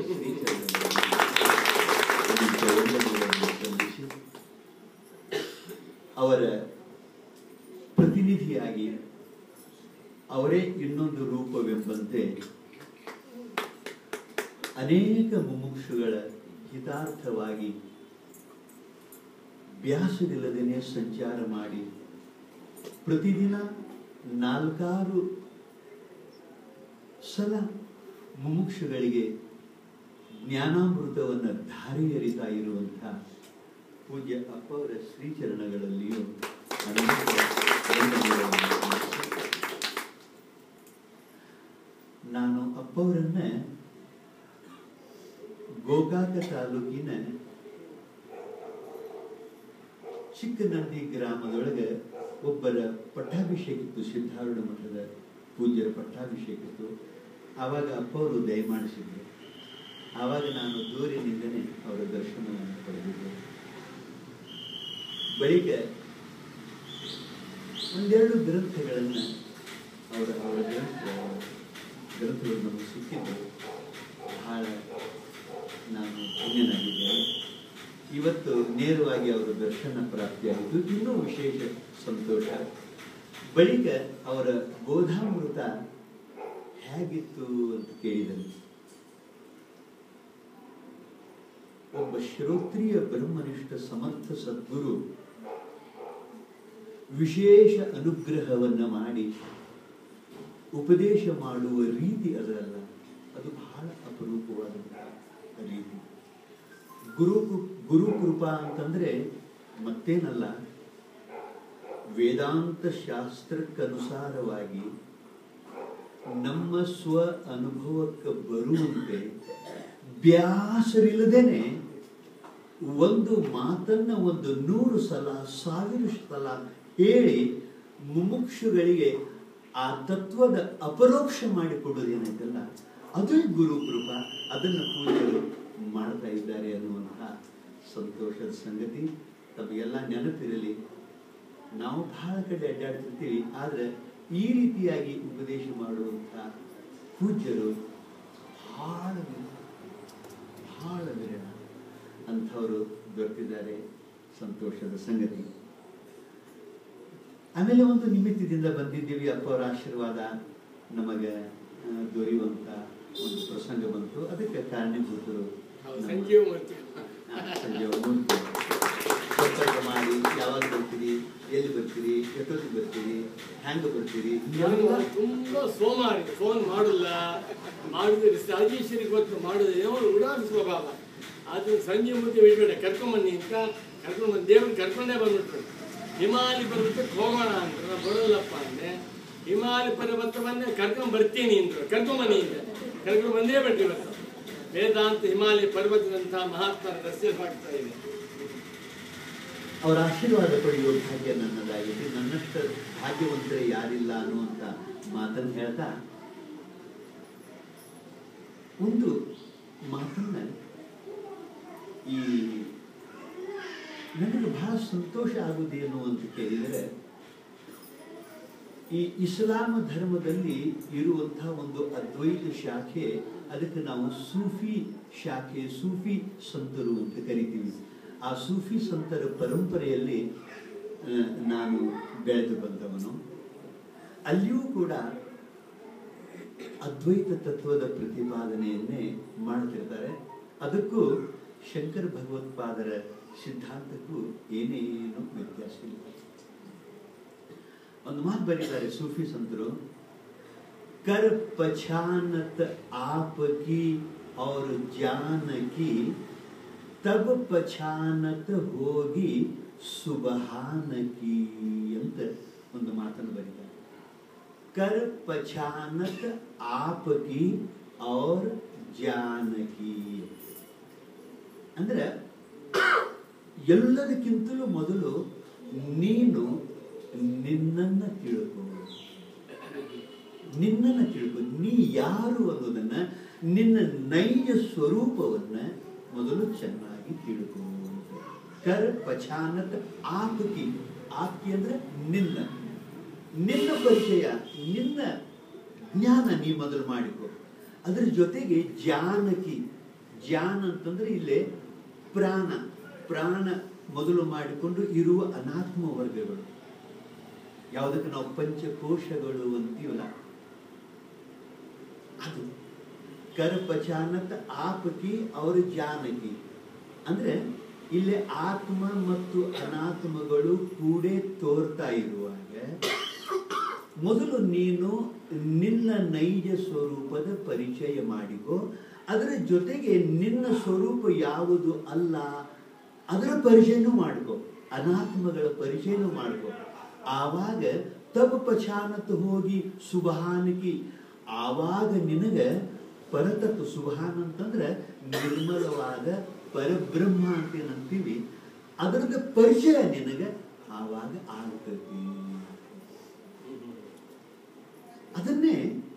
ಶ್ರೀಚರಣಗಳನ್ನು ಸಲ್ಲಿಸಿ ಅವರ ಪ್ರತಿನಿಧಿಯಾಗಿ ಅವರೇ ಇನ್ನೊಂದು ರೂಪವೆಂಬಂತೆ ಅನೇಕ ಮುಮುಕ್ಷುಗಳ ಹಿತಾರ್ಥವಾಗಿ ಬ್ಯಾಸರಿಲ್ಲದೇನೆ ಸಂಚಾರ ಮಾಡಿ ಪ್ರತಿದಿನ ನಾಲ್ಕಾರು ಸಲ ಮುಮುಕ್ಷುಗಳಿಗೆ ಜ್ಞಾನಾಮೃತವನ್ನು ಧಾರೆ ಎರಿತಾ ಇರುವಂಥ ಪೂಜ್ಯ ಅಪ್ಪ ಅವರ ಶ್ರೀಚರಣಗಳಲ್ಲಿಯೂ ಅನೇಕ ವಂದನೆಗಳನ್ನು ಸಲ್ಲಿಸಿ ನಾನು ಅಪ್ಪವರನ್ನ ಗೋಕಾಕ ತಾಲೂಕಿನ ಚಿಕ್ಕನಂದಿ ಗ್ರಾಮದೊಳಗೆ ಒಬ್ಬರ ಪಟ್ಟಾಭಿಷೇಕ ಇತ್ತು ಸಿದ್ಧಾರೂಢ ಮಠದ ಪೂಜ್ಯರ ಪಟ್ಟಾಭಿಷೇಕ ಇತ್ತು ಆವಾಗ ಅಪ್ಪವರು ದಯಮಾಡಿಸಿದ್ರು ಆವಾಗ ನಾನು ದೂರಿನಿಂದನೇ ಅವರ ದರ್ಶನವನ್ನು ಪಡೆದಿದ್ದೆ ಬಳಿಕ ಒಂದೆರಡು ಗ್ರಂಥಗಳನ್ನು ಅವರ ಅವರ ಗ್ರಂಥ ಗ್ರಂಥಗಳು ನಮಗೆ ಸಿಕ್ಕಿದ್ದವು ಬಹಳ ನಾನು ಪುಣ್ಯನಾಗಿದ್ದೇನೆ ಇವತ್ತು ನೇರವಾಗಿ ಅವರ ದರ್ಶನ ಪ್ರಾಪ್ತಿಯಾಯಿತು ಇನ್ನೂ ವಿಶೇಷ ಸಂತೋಷ ಬಳಿಕ ಅವರ ಬೋಧಾಮೃತ ಹೇಗಿತ್ತು ಅಂತ ಕೇಳಿದರು ಒಬ್ಬ ಶ್ರೋತ್ರಿಯ ಬ್ರಹ್ಮನಿಷ್ಠ ಸಮರ್ಥ ಸದ್ಗುರು ವಿಶೇಷ ಅನುಗ್ರಹವನ್ನ ಮಾಡಿ ಉಪದೇಶ ಮಾಡುವ ರೀತಿ ಅದರಲ್ಲ ಅದು ಬಹಳ ಅಪರೂಪವಾದಂತಹ ರೀತಿ ಗುರು ಗುರು ಕೃಪಾ ಅಂತಂದ್ರೆ ಮತ್ತೇನಲ್ಲ ವೇದಾಂತ ಶಾಸ್ತ್ರಕ್ಕನುಸಾರವಾಗಿ ನಮ್ಮ ಸ್ವ ಅನುಭವಕ್ಕೆ ಬರುವಂತೆ ಬ್ಯಾಸರಿಲ್ಲದೇನೆ ಒಂದು ಮಾತನ್ನ ಒಂದು ನೂರು ಸಲ ಸಾವಿರ ಸಲ ಹೇಳಿ ಮುಮುಕ್ಷುಗಳಿಗೆ ಆ ತತ್ವದ ಅಪರೋಕ್ಷ ಮಾಡಿಕೊಡೋದೇನೈತಲ್ಲ ಅದೇ ಗುರು ಕೃಪಾ ಅದನ್ನು ಪೂಜೆಗಳು ಮಾಡ್ತಾ ಇದ್ದಾರೆ ಅನ್ನುವಂತಹ ಸಂತೋಷದ ಸಂಗತಿ ತಮಗೆಲ್ಲ ನೆನಪಿರಲಿ ನಾವು ಬಹಳ ಕಡೆ ಅಡ್ಡಾಡ್ತಿರ್ತೀವಿ ಆದರೆ ಈ ರೀತಿಯಾಗಿ ಉಪದೇಶ ಮಾಡುವಂಥ ಪೂಜ್ಯರು ಬಹಳ ವಿರಳ, ಬಹಳ ವಿರಳ ಅಂಥವರು ದೊರೆತಿದ್ದಾರೆ ಸಂತೋಷದ ಸಂಗತಿ ಆಮೇಲೆ ಒಂದು ನಿಮಿತ್ತದಿಂದ ಬಂದಿದ್ದೀವಿ ಅಪ್ಪ ಅವರ ಆಶೀರ್ವಾದ ನಮಗೆ ಆ, ದೊರೆಯುವಂತ ಒಂದು ಪ್ರಸಂಗ ಬಂತು ಅದಕ್ಕೆ ಕಾರಣೀಭೂತರು ಹೌದು, ನಮ್ಮ- ಸಂಜೀವ ಮೂರ್ತಿ ಆ, ಸಂಜೆ ಮೂರ್ತಿ. ಸಂಪರ್ಕ ಮಾಡಿ ಯಾವಾಗ ಬರ್ತೀರಿ ಎಲ್ಲಿ ಬರ್ತೀರಿ ಎಷ್ಟೊತ್ತಿಗೆ ಬರ್ತೀರಿ ಹ್ಯಾಂಗ ಬರ್ತೀರಿ ನಾನು ತುಂಬಾ ಸೋಮಾರಿ ಫೋನ್ ಮಾಡಲ್ಲ ಮಾಡಿದ್ರೆ ರಾಜೇಶ್ವರಿಗೆ ಗೊತ್ತು ಮಾಡೋದು ಏನೋ ಉಡಾದ ಸ್ವಭಾವ ಆದ್ರೆ ಸಂಜೆ ಮುಂದೆ ಬಿಡ್ಬೇಡ ಕರ್ಕೊಂಬನ್ನಿ ಅಂತ ಕರ್ಕೊಂಡು ಬಂದು ದೇವ್ರನ್ನ ಕರ್ಕೊಂಡೇ ಬಂದ್ಬಿಟ್ರು ಹಿಮಾಲಯ ಪರ್ವತಕ್ಕೆ ಹೋಗೋಣ ಅಂತ ನಾನು ಬರೋಲ್ಲಪ್ಪ ಅಂದೆ ಹಿಮಾಲಯ ಪರ್ವತವನ್ನೇ ಕರ್ಕೊಂಡ್ ಬರ್ತೀನಿ ಅಂದ್ರು ಕರ್ಕೊಂಬನ್ನಿ ಅಂತ ಕರ್ಕೊಂಡು ಬಂದೇ ಬಿಟ್ರಿ ಇವತ್ತು ವೇದಾಂತ ಹಿಮಾಲಯ ಪರ್ವತದಂತಹ ಮಹಾತ್ಮರ ದರ್ಶನವಾಗ್ತಾ ಇದೆ ಅವರ ಆಶೀರ್ವಾದ ಪಡೆಯುವ ಭಾಗ್ಯ ನನ್ನದಾಗಿದೆ ನನ್ನಷ್ಟು ಭಾಗ್ಯವಂತರೇ ಯಾರಿಲ್ಲ ಅನ್ನುವಂಥ ಮಾತನ್ನು ಹೇಳ್ತಾ ಒಂದು ಮಾತನ್ನ ಈ ನನಗೆ ಬಹಳ ಸಂತೋಷ ಆಗುವುದೇನು ಅಂತ ಕೇಳಿದರೆ ಈ ಇಸ್ಲಾಂ ಧರ್ಮದಲ್ಲಿ ಇರುವಂತಹ ಒಂದು ಅದ್ವೈತ ಶಾಖೆ ಅದಕ್ಕೆ ನಾವು ಸೂಫಿ ಶಾಖೆ ಸೂಫಿ ಸಂತರು ಅಂತ ಕರಿತೀವಿ ಆ ಸೂಫಿ ಸಂತರ ಪರಂಪರೆಯಲ್ಲಿ ಆ, ನಾನು ಬೆಳೆದು ಬಂದವನು ಅಲ್ಲಿಯೂ ಕೂಡ ಅದ್ವೈತ ತತ್ವದ ಪ್ರತಿಪಾದನೆಯನ್ನೇ ಮಾಡ್ತಿರ್ತಾರೆ ಅದಕ್ಕೂ ಶಂಕರ ಭಗವತ್ಪಾದರ ಸಿದ್ಧಾಂತಕ್ಕೂ ಏನೇನು ವ್ಯತ್ಯಾಸ ಇಲ್ಲ ಒಂದು ಮಾತು ಬರೀತಾರೆ ಸೂಫಿ ಸಂತರು कर पछानत आपकी और जान की तब पछानत ಹೋಗಿ ಸುಬಹಾನ ಕಿ ಅಂತ ಒಂದು ಮಾತನ್ನು ಬರೀತಾರೆ ಕರ್ ಪಛಾನತ್ ಆಪಕಿ ಔರ್ ಜಾನಕಿ ಅಂದ್ರೆ ಎಲ್ಲದಕ್ಕಿಂತಲೂ ಮೊದಲು ನೀನು ನಿನ್ನನ್ನ ತಿಳ್ಕೋ ನಿನ್ನನ್ನು ತಿಳ್ಕೊ ನೀ ಯಾರು ಅನ್ನೋದನ್ನ ನಿನ್ನ ನೈಜ ಸ್ವರೂಪವನ್ನ ಮೊದಲು ಚೆನ್ನಾಗಿ ತಿಳ್ಕೊ ಅಂತ. ಕರ್ ಪಛಾನತ್ ಆಪಕಿ ಆಪ್ತಿ ಅಂದ್ರೆ ನಿನ್ನ ನಿನ್ನ ಪರಿಚಯ ನಿನ್ನ ಜ್ಞಾನ ನೀ ಮೊದಲು ಮಾಡಿಕೊ ಅದರ ಜೊತೆಗೆ ಜಾನಕಿ ಜಾನ್ ಅಂತಂದ್ರೆ ಇಲ್ಲೇ ಪ್ರಾಣ ಪ್ರಾಣ ಮೊದಲು ಮಾಡಿಕೊಂಡು ಇರುವ ಅನಾತ್ಮ ವರ್ಗಗಳು ಯಾವುದಕ್ಕೆ ನಾವು ಪಂಚಕೋಶಗಳು ಅಂತೀವಲ್ಲ ಅದು ಕರ್ಪಚಾನತ್ ಆಪಕಿ ಅವ್ರ ಜಾನಕಿ ಅಂದ್ರೆ ಇಲ್ಲಿ ಆತ್ಮ ಮತ್ತು ಅನಾತ್ಮಗಳು ಕೂಡೇ ತೋರ್ತಾ ಇರುವಾಗ ಮೊದಲು ನೀನು ನಿನ್ನ ನೈಜ ಸ್ವರೂಪದ ಪರಿಚಯ ಮಾಡಿಕೊ ಅದರ ಜೊತೆಗೆ ನಿನ್ನ ಸ್ವರೂಪ ಯಾವುದು ಅಲ್ಲ ಅದರ ಪರಿಚಯನೂ ಮಾಡ್ಕೊ ಅನಾತ್ಮಗಳ ಪರಿಚಯನೂ ಮಾಡ್ಕೊ ಆವಾಗ ತಬ ಪಛಾನತ್ ಹೋಗಿ ಸುಬಹಾನಕಿ ಆವಾಗ ನಿನಗ ಪರತತ್ವ ಸುಬಹಾನ್ ಅಂತಂದ್ರೆ ನಿರ್ಮಲವಾದ ಪರಬ್ರಹ್ಮ ಅಂತ ಏನಂತೀವಿ ಅದರದ ಪರಿಚಯ ನಿನಗೆ ಆವಾಗ ಆಗ್ತತಿ ಅದನ್ನೇ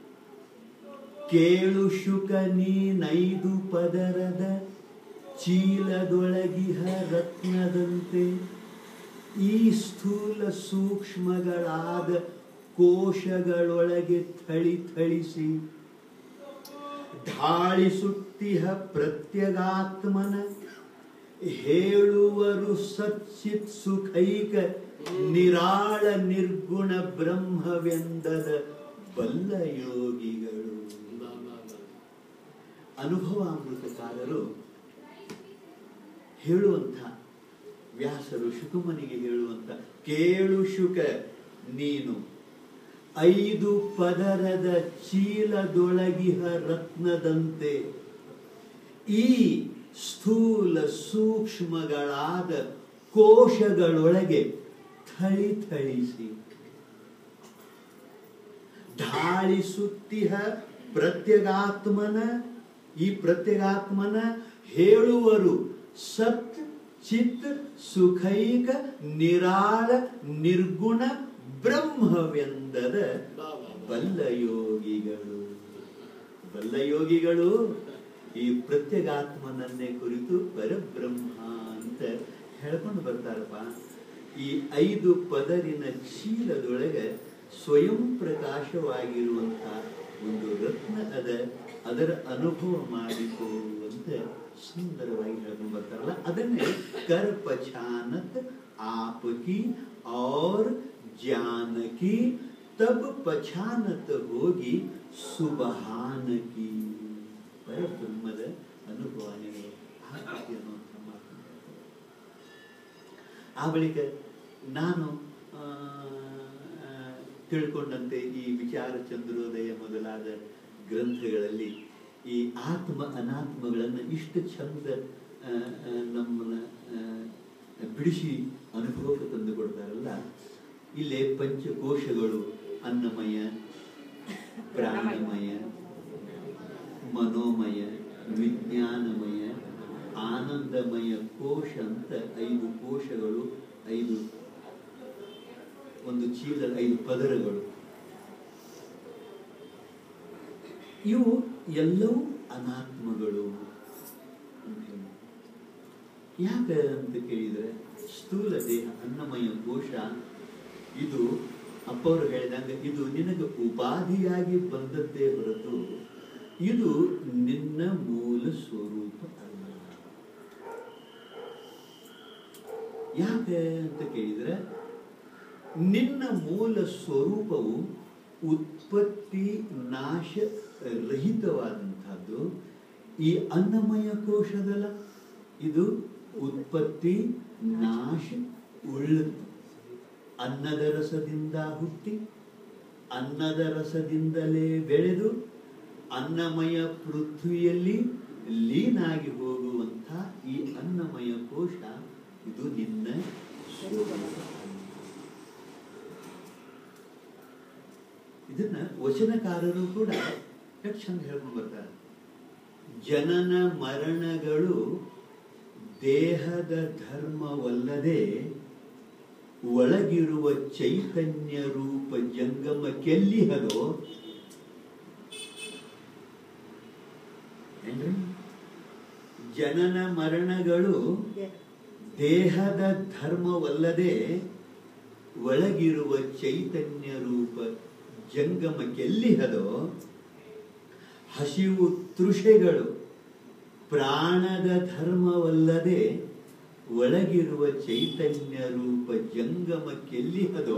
ಕೇಳು ಶುಕ ನೀನೈದು ಪದರದ ಚೀಲದೊಳಗಿಹ ರತ್ನದಂತೆ ಈ ಸ್ಥೂಲ ಸೂಕ್ಷ್ಮಗಳಾದ ಕೋಶಗಳೊಳಗೆ ಥಳಿ ಥಳಿಸಿ ಢಾಳಿಸುತ್ತಿಹ ಪ್ರತ್ಯಗಾತ್ಮನ ಹೇಳುವರು ಸಚ್ಚಿತ್ ಸುಖೈಕ ನಿರಾಳ ನಿರ್ಗುಣ ಬ್ರಹ್ಮವೆಂದದ ಬಲ್ಲ ಯೋಗಿಗಳು ಬಾ, ಬಾ, ಬಾ. ಅನುಭವಾಮೃತಕಾರರು ಹೇಳುವಂಥ ವ್ಯಾಸರು ಶುಕುಮನಿಗೆ ಹೇಳುವಂಥ ಕೇಳು ಶುಕ ನೀನು ಐದು ಪದರದ ಚೀಲದೊಳಗಿಹ ರತ್ನದಂತೆ ಈ ಸ್ಥೂಲ ಸೂಕ್ಷ್ಮಗಳಾದ ಕೋಶಗಳೊಳಗೆ ಥಳಿಥಳಿಸಿ ಢಾಳಿಸುತ್ತಿಹ ಪ್ರತ್ಯಗಾತ್ಮನ ಈ ಪ್ರತ್ಯಗಾತ್ಮನ ಹೇಳುವರು ಸತ್ ಚಿತ್ ಸುಖೈಕ ನಿರಾಳ ನಿರ್ಗುಣ ಬ್ರಹ್ಮವೆಂದದ ಬಲ್ಲ ಯೋಗಿಗಳು ಬಲ್ಲ ಯೋಗಿಗಳು ಈ ಪ್ರತ್ಯಗಾತ್ಮನನ್ನೇ ಕುರಿತು ಪರಬ್ರಹ್ಮ ಅಂತ ಹೇಳ್ಕೊಂಡು ಬರ್ತಾರಪ್ಪ ಈ ಐದು ಪದರಿನ ಚೀಲದೊಳಗೆ ಸ್ವಯಂ ಪ್ರಕಾಶವಾಗಿರುವಂತ ಒಂದು ರತ್ನ ಅದ ಅದರ ಅನುಭವ ಮಾಡಿಕೋ ಅಂತ ಸುಂದರವಾಗಿ ಹೇಳ್ಕೊಂಡು ಬರ್ತಾರಲ್ಲ ಅದನ್ನೇ ಕರ್ ಪಚಾನತ್ ಆಪಕಿ ಔರ್ ಜಾನಕಿ ತಬ್ ಪಚಾನತ್ ಹೋಗಿ ಸುಬಹಾನಕಿ ಪರಬ್ರಹ್ಮದ ಅನುಭವ ನಿನಗೆ ಆಗ್ತದೆ ಅನ್ನುವಂಥ ಮಾತನ್ನು ಆ ಬಳಿಕ ನಾನು ಆ, ಆ, ತಿಳ್ಕೊಂಡಂತೆ ಈ ವಿಚಾರ ಚಂದ್ರೋದಯ ಮೊದಲಾದ ಗ್ರಂಥಗಳಲ್ಲಿ ಈ ಆತ್ಮ ಅನಾತ್ಮಗಳನ್ನು ಇಷ್ಟು ಚಂದ ಆ, ಆ, ನಮ್ಮನ್ನ ಆ, ಬಿಡಿಸಿ ಅನುಭವಕ್ಕೆ ತಂದು ಕೊಡ್ತಾರಲ್ಲ ಇಲ್ಲೇ ಪಂಚಕೋಶಗಳು ಅನ್ನಮಯ ಪ್ರಾಣಮಯ ಮನೋಮಯ ವಿಜ್ಞಾನಮಯ ಆನಂದಮಯ ಕೋಶ ಅಂತ ಐದು ಕೋಶಗಳು ಐದು ಒಂದು ಚೀಲ ಐದು ಪದರಗಳು ಇವು ಎಲ್ಲವೂ ಅನಾತ್ಮಗಳು ಅಂತ ಹೇಳಿ. ಯಾಕೆ ಅಂತ ಕೇಳಿದ್ರೆ ಸ್ಥೂಲ ದೇಹ ಅನ್ನಮಯ ಕೋಶ ಇದು ಅಪ್ಪವರು ಹೇಳಿದಂಗೆ ಇದು ನಿನಗೆ ಉಪಾಧಿಯಾಗಿ ಬಂದದ್ದೇ ಹೊರತು ಇದು ನಿನ್ನ ಮೂಲ ಸ್ವರೂಪ ಅಲ್ಲ ಯಾಕೆ ಅಂತ ಕೇಳಿದ್ರೆ ನಿನ್ನ ಮೂಲ ಸ್ವರೂಪವು ಉತ್ಪತ್ತಿ ನಾಶ ರಹಿತವಾದಂಥದ್ದು ಈ ಅನ್ನಮಯ ಕೋಶದಲ್ಲ ಇದು ಉತ್ಪತ್ತಿ ನಾಶ ಉಳ್ಳದ್ದು ಅನ್ನದ ರಸದಿಂದ ಹುಟ್ಟಿ ಅನ್ನದ ರಸದಿಂದಲೇ ಬೆಳೆದು ಅನ್ನಮಯ ಪೃಥ್ವಿಯಲ್ಲಿ ಲೀನಾಗಿ ಹೋಗುವಂಥ ಈ ಅನ್ನಮಯ ಕೋಶ ಇದು ನಿನ್ನ ಸ್ವರೂಪ ಇದನ್ನ ವಚನಕಾರರು ಕೂಡ ಎಷ್ಟು ಚಂದ ಹೇಳ್ಕೊಂಡು ಬರ್ತಾರೆ ಜನನ ಮರಣಗಳು ದೇಹದ ಧರ್ಮವಲ್ಲದೆ ಒಳಗಿರುವ ಚೈತನ್ಯ ರೂಪ ಜಂಗಮ ಕೆಲ್ಲಿಹದೋ ಏನ್ರಿ? ಜನನ ಮರಣಗಳು ದೇಹದ ಧರ್ಮವಲ್ಲದೆ ಒಳಗಿರುವ ಚೈತನ್ಯ ರೂಪ ಜಂಗಮಕ್ಕೆಲ್ಲಿಹದೋ ಹಸಿವು ತೃಷೆಗಳು ಪ್ರಾಣದ ಧರ್ಮವಲ್ಲದೆ ಒಳಗಿರುವ ಚೈತನ್ಯ ರೂಪ ಜಂಗಮಕ್ಕೆಲ್ಲಿಹದೋ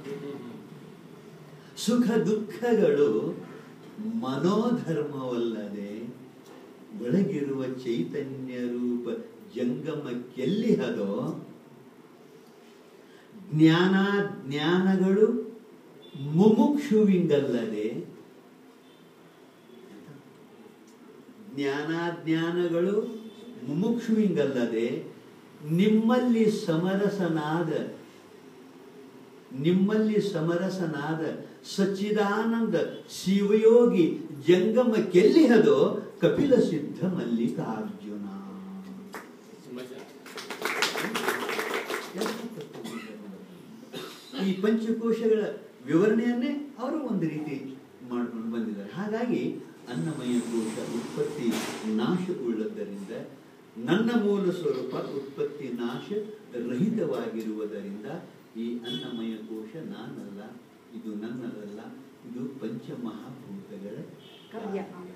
ಸುಖ ದುಃಖಗಳು ಮನೋಧರ್ಮವಲ್ಲದೆ ಒಳಗಿರುವ ಚೈತನ್ಯ ರೂಪ ಜಂಗಮಕ್ಕೆಲ್ಲಿಹದೋ ಜ್ಞಾನ ಜ್ಞಾನಗಳು ಮುಮುಕ್ಷುವಿಂಗಲ್ಲದೆ ಜ್ಞಾನಾಜ್ಞಾನಗಳು ಮುಮುಕ್ಷುವಿಂಗಲ್ಲದೆ ನಿಮ್ಮಲ್ಲಿ ಸಮರಸನಾದ ನಿಮ್ಮಲ್ಲಿ ಸಮರಸನಾದ ಸಚ್ಚಿದಾನಂದ ಶಿವಯೋಗಿ ಜಂಗಮ ಕೆಲ್ಲಿಹದೋ ಕಪಿಲ ಸಿದ್ಧ ಮಲ್ಲಿಕಾರ್ಜುನ ಈ ಪಂಚಕೋಶಗಳ ವಿವರಣೆಯನ್ನೇ ಅವರು ಒಂದು ರೀತಿ ಮಾಡ್ಕೊಂಡು ಬಂದಿದ್ದಾರೆ ಹಾಗಾಗಿ ಅನ್ನಮಯ ಕೋಶ ಉತ್ಪತ್ತಿ ನಾಶ ಉಳ್ಳದ್ದರಿಂದ ನನ್ನ ಮೂಲ ಸ್ವರೂಪ ಉತ್ಪತ್ತಿ ನಾಶ ರಹಿತವಾಗಿರುವುದರಿಂದ ಈ ಅನ್ನಮಯ ಕೋಶ ನಾನಲ್ಲ ಇದು ನನ್ನದಲ್ಲ ಇದು ಪಂಚಮಹಾಭೂತಗಳ ಕಾರ್ಯ. ಕಾರ್ಯ.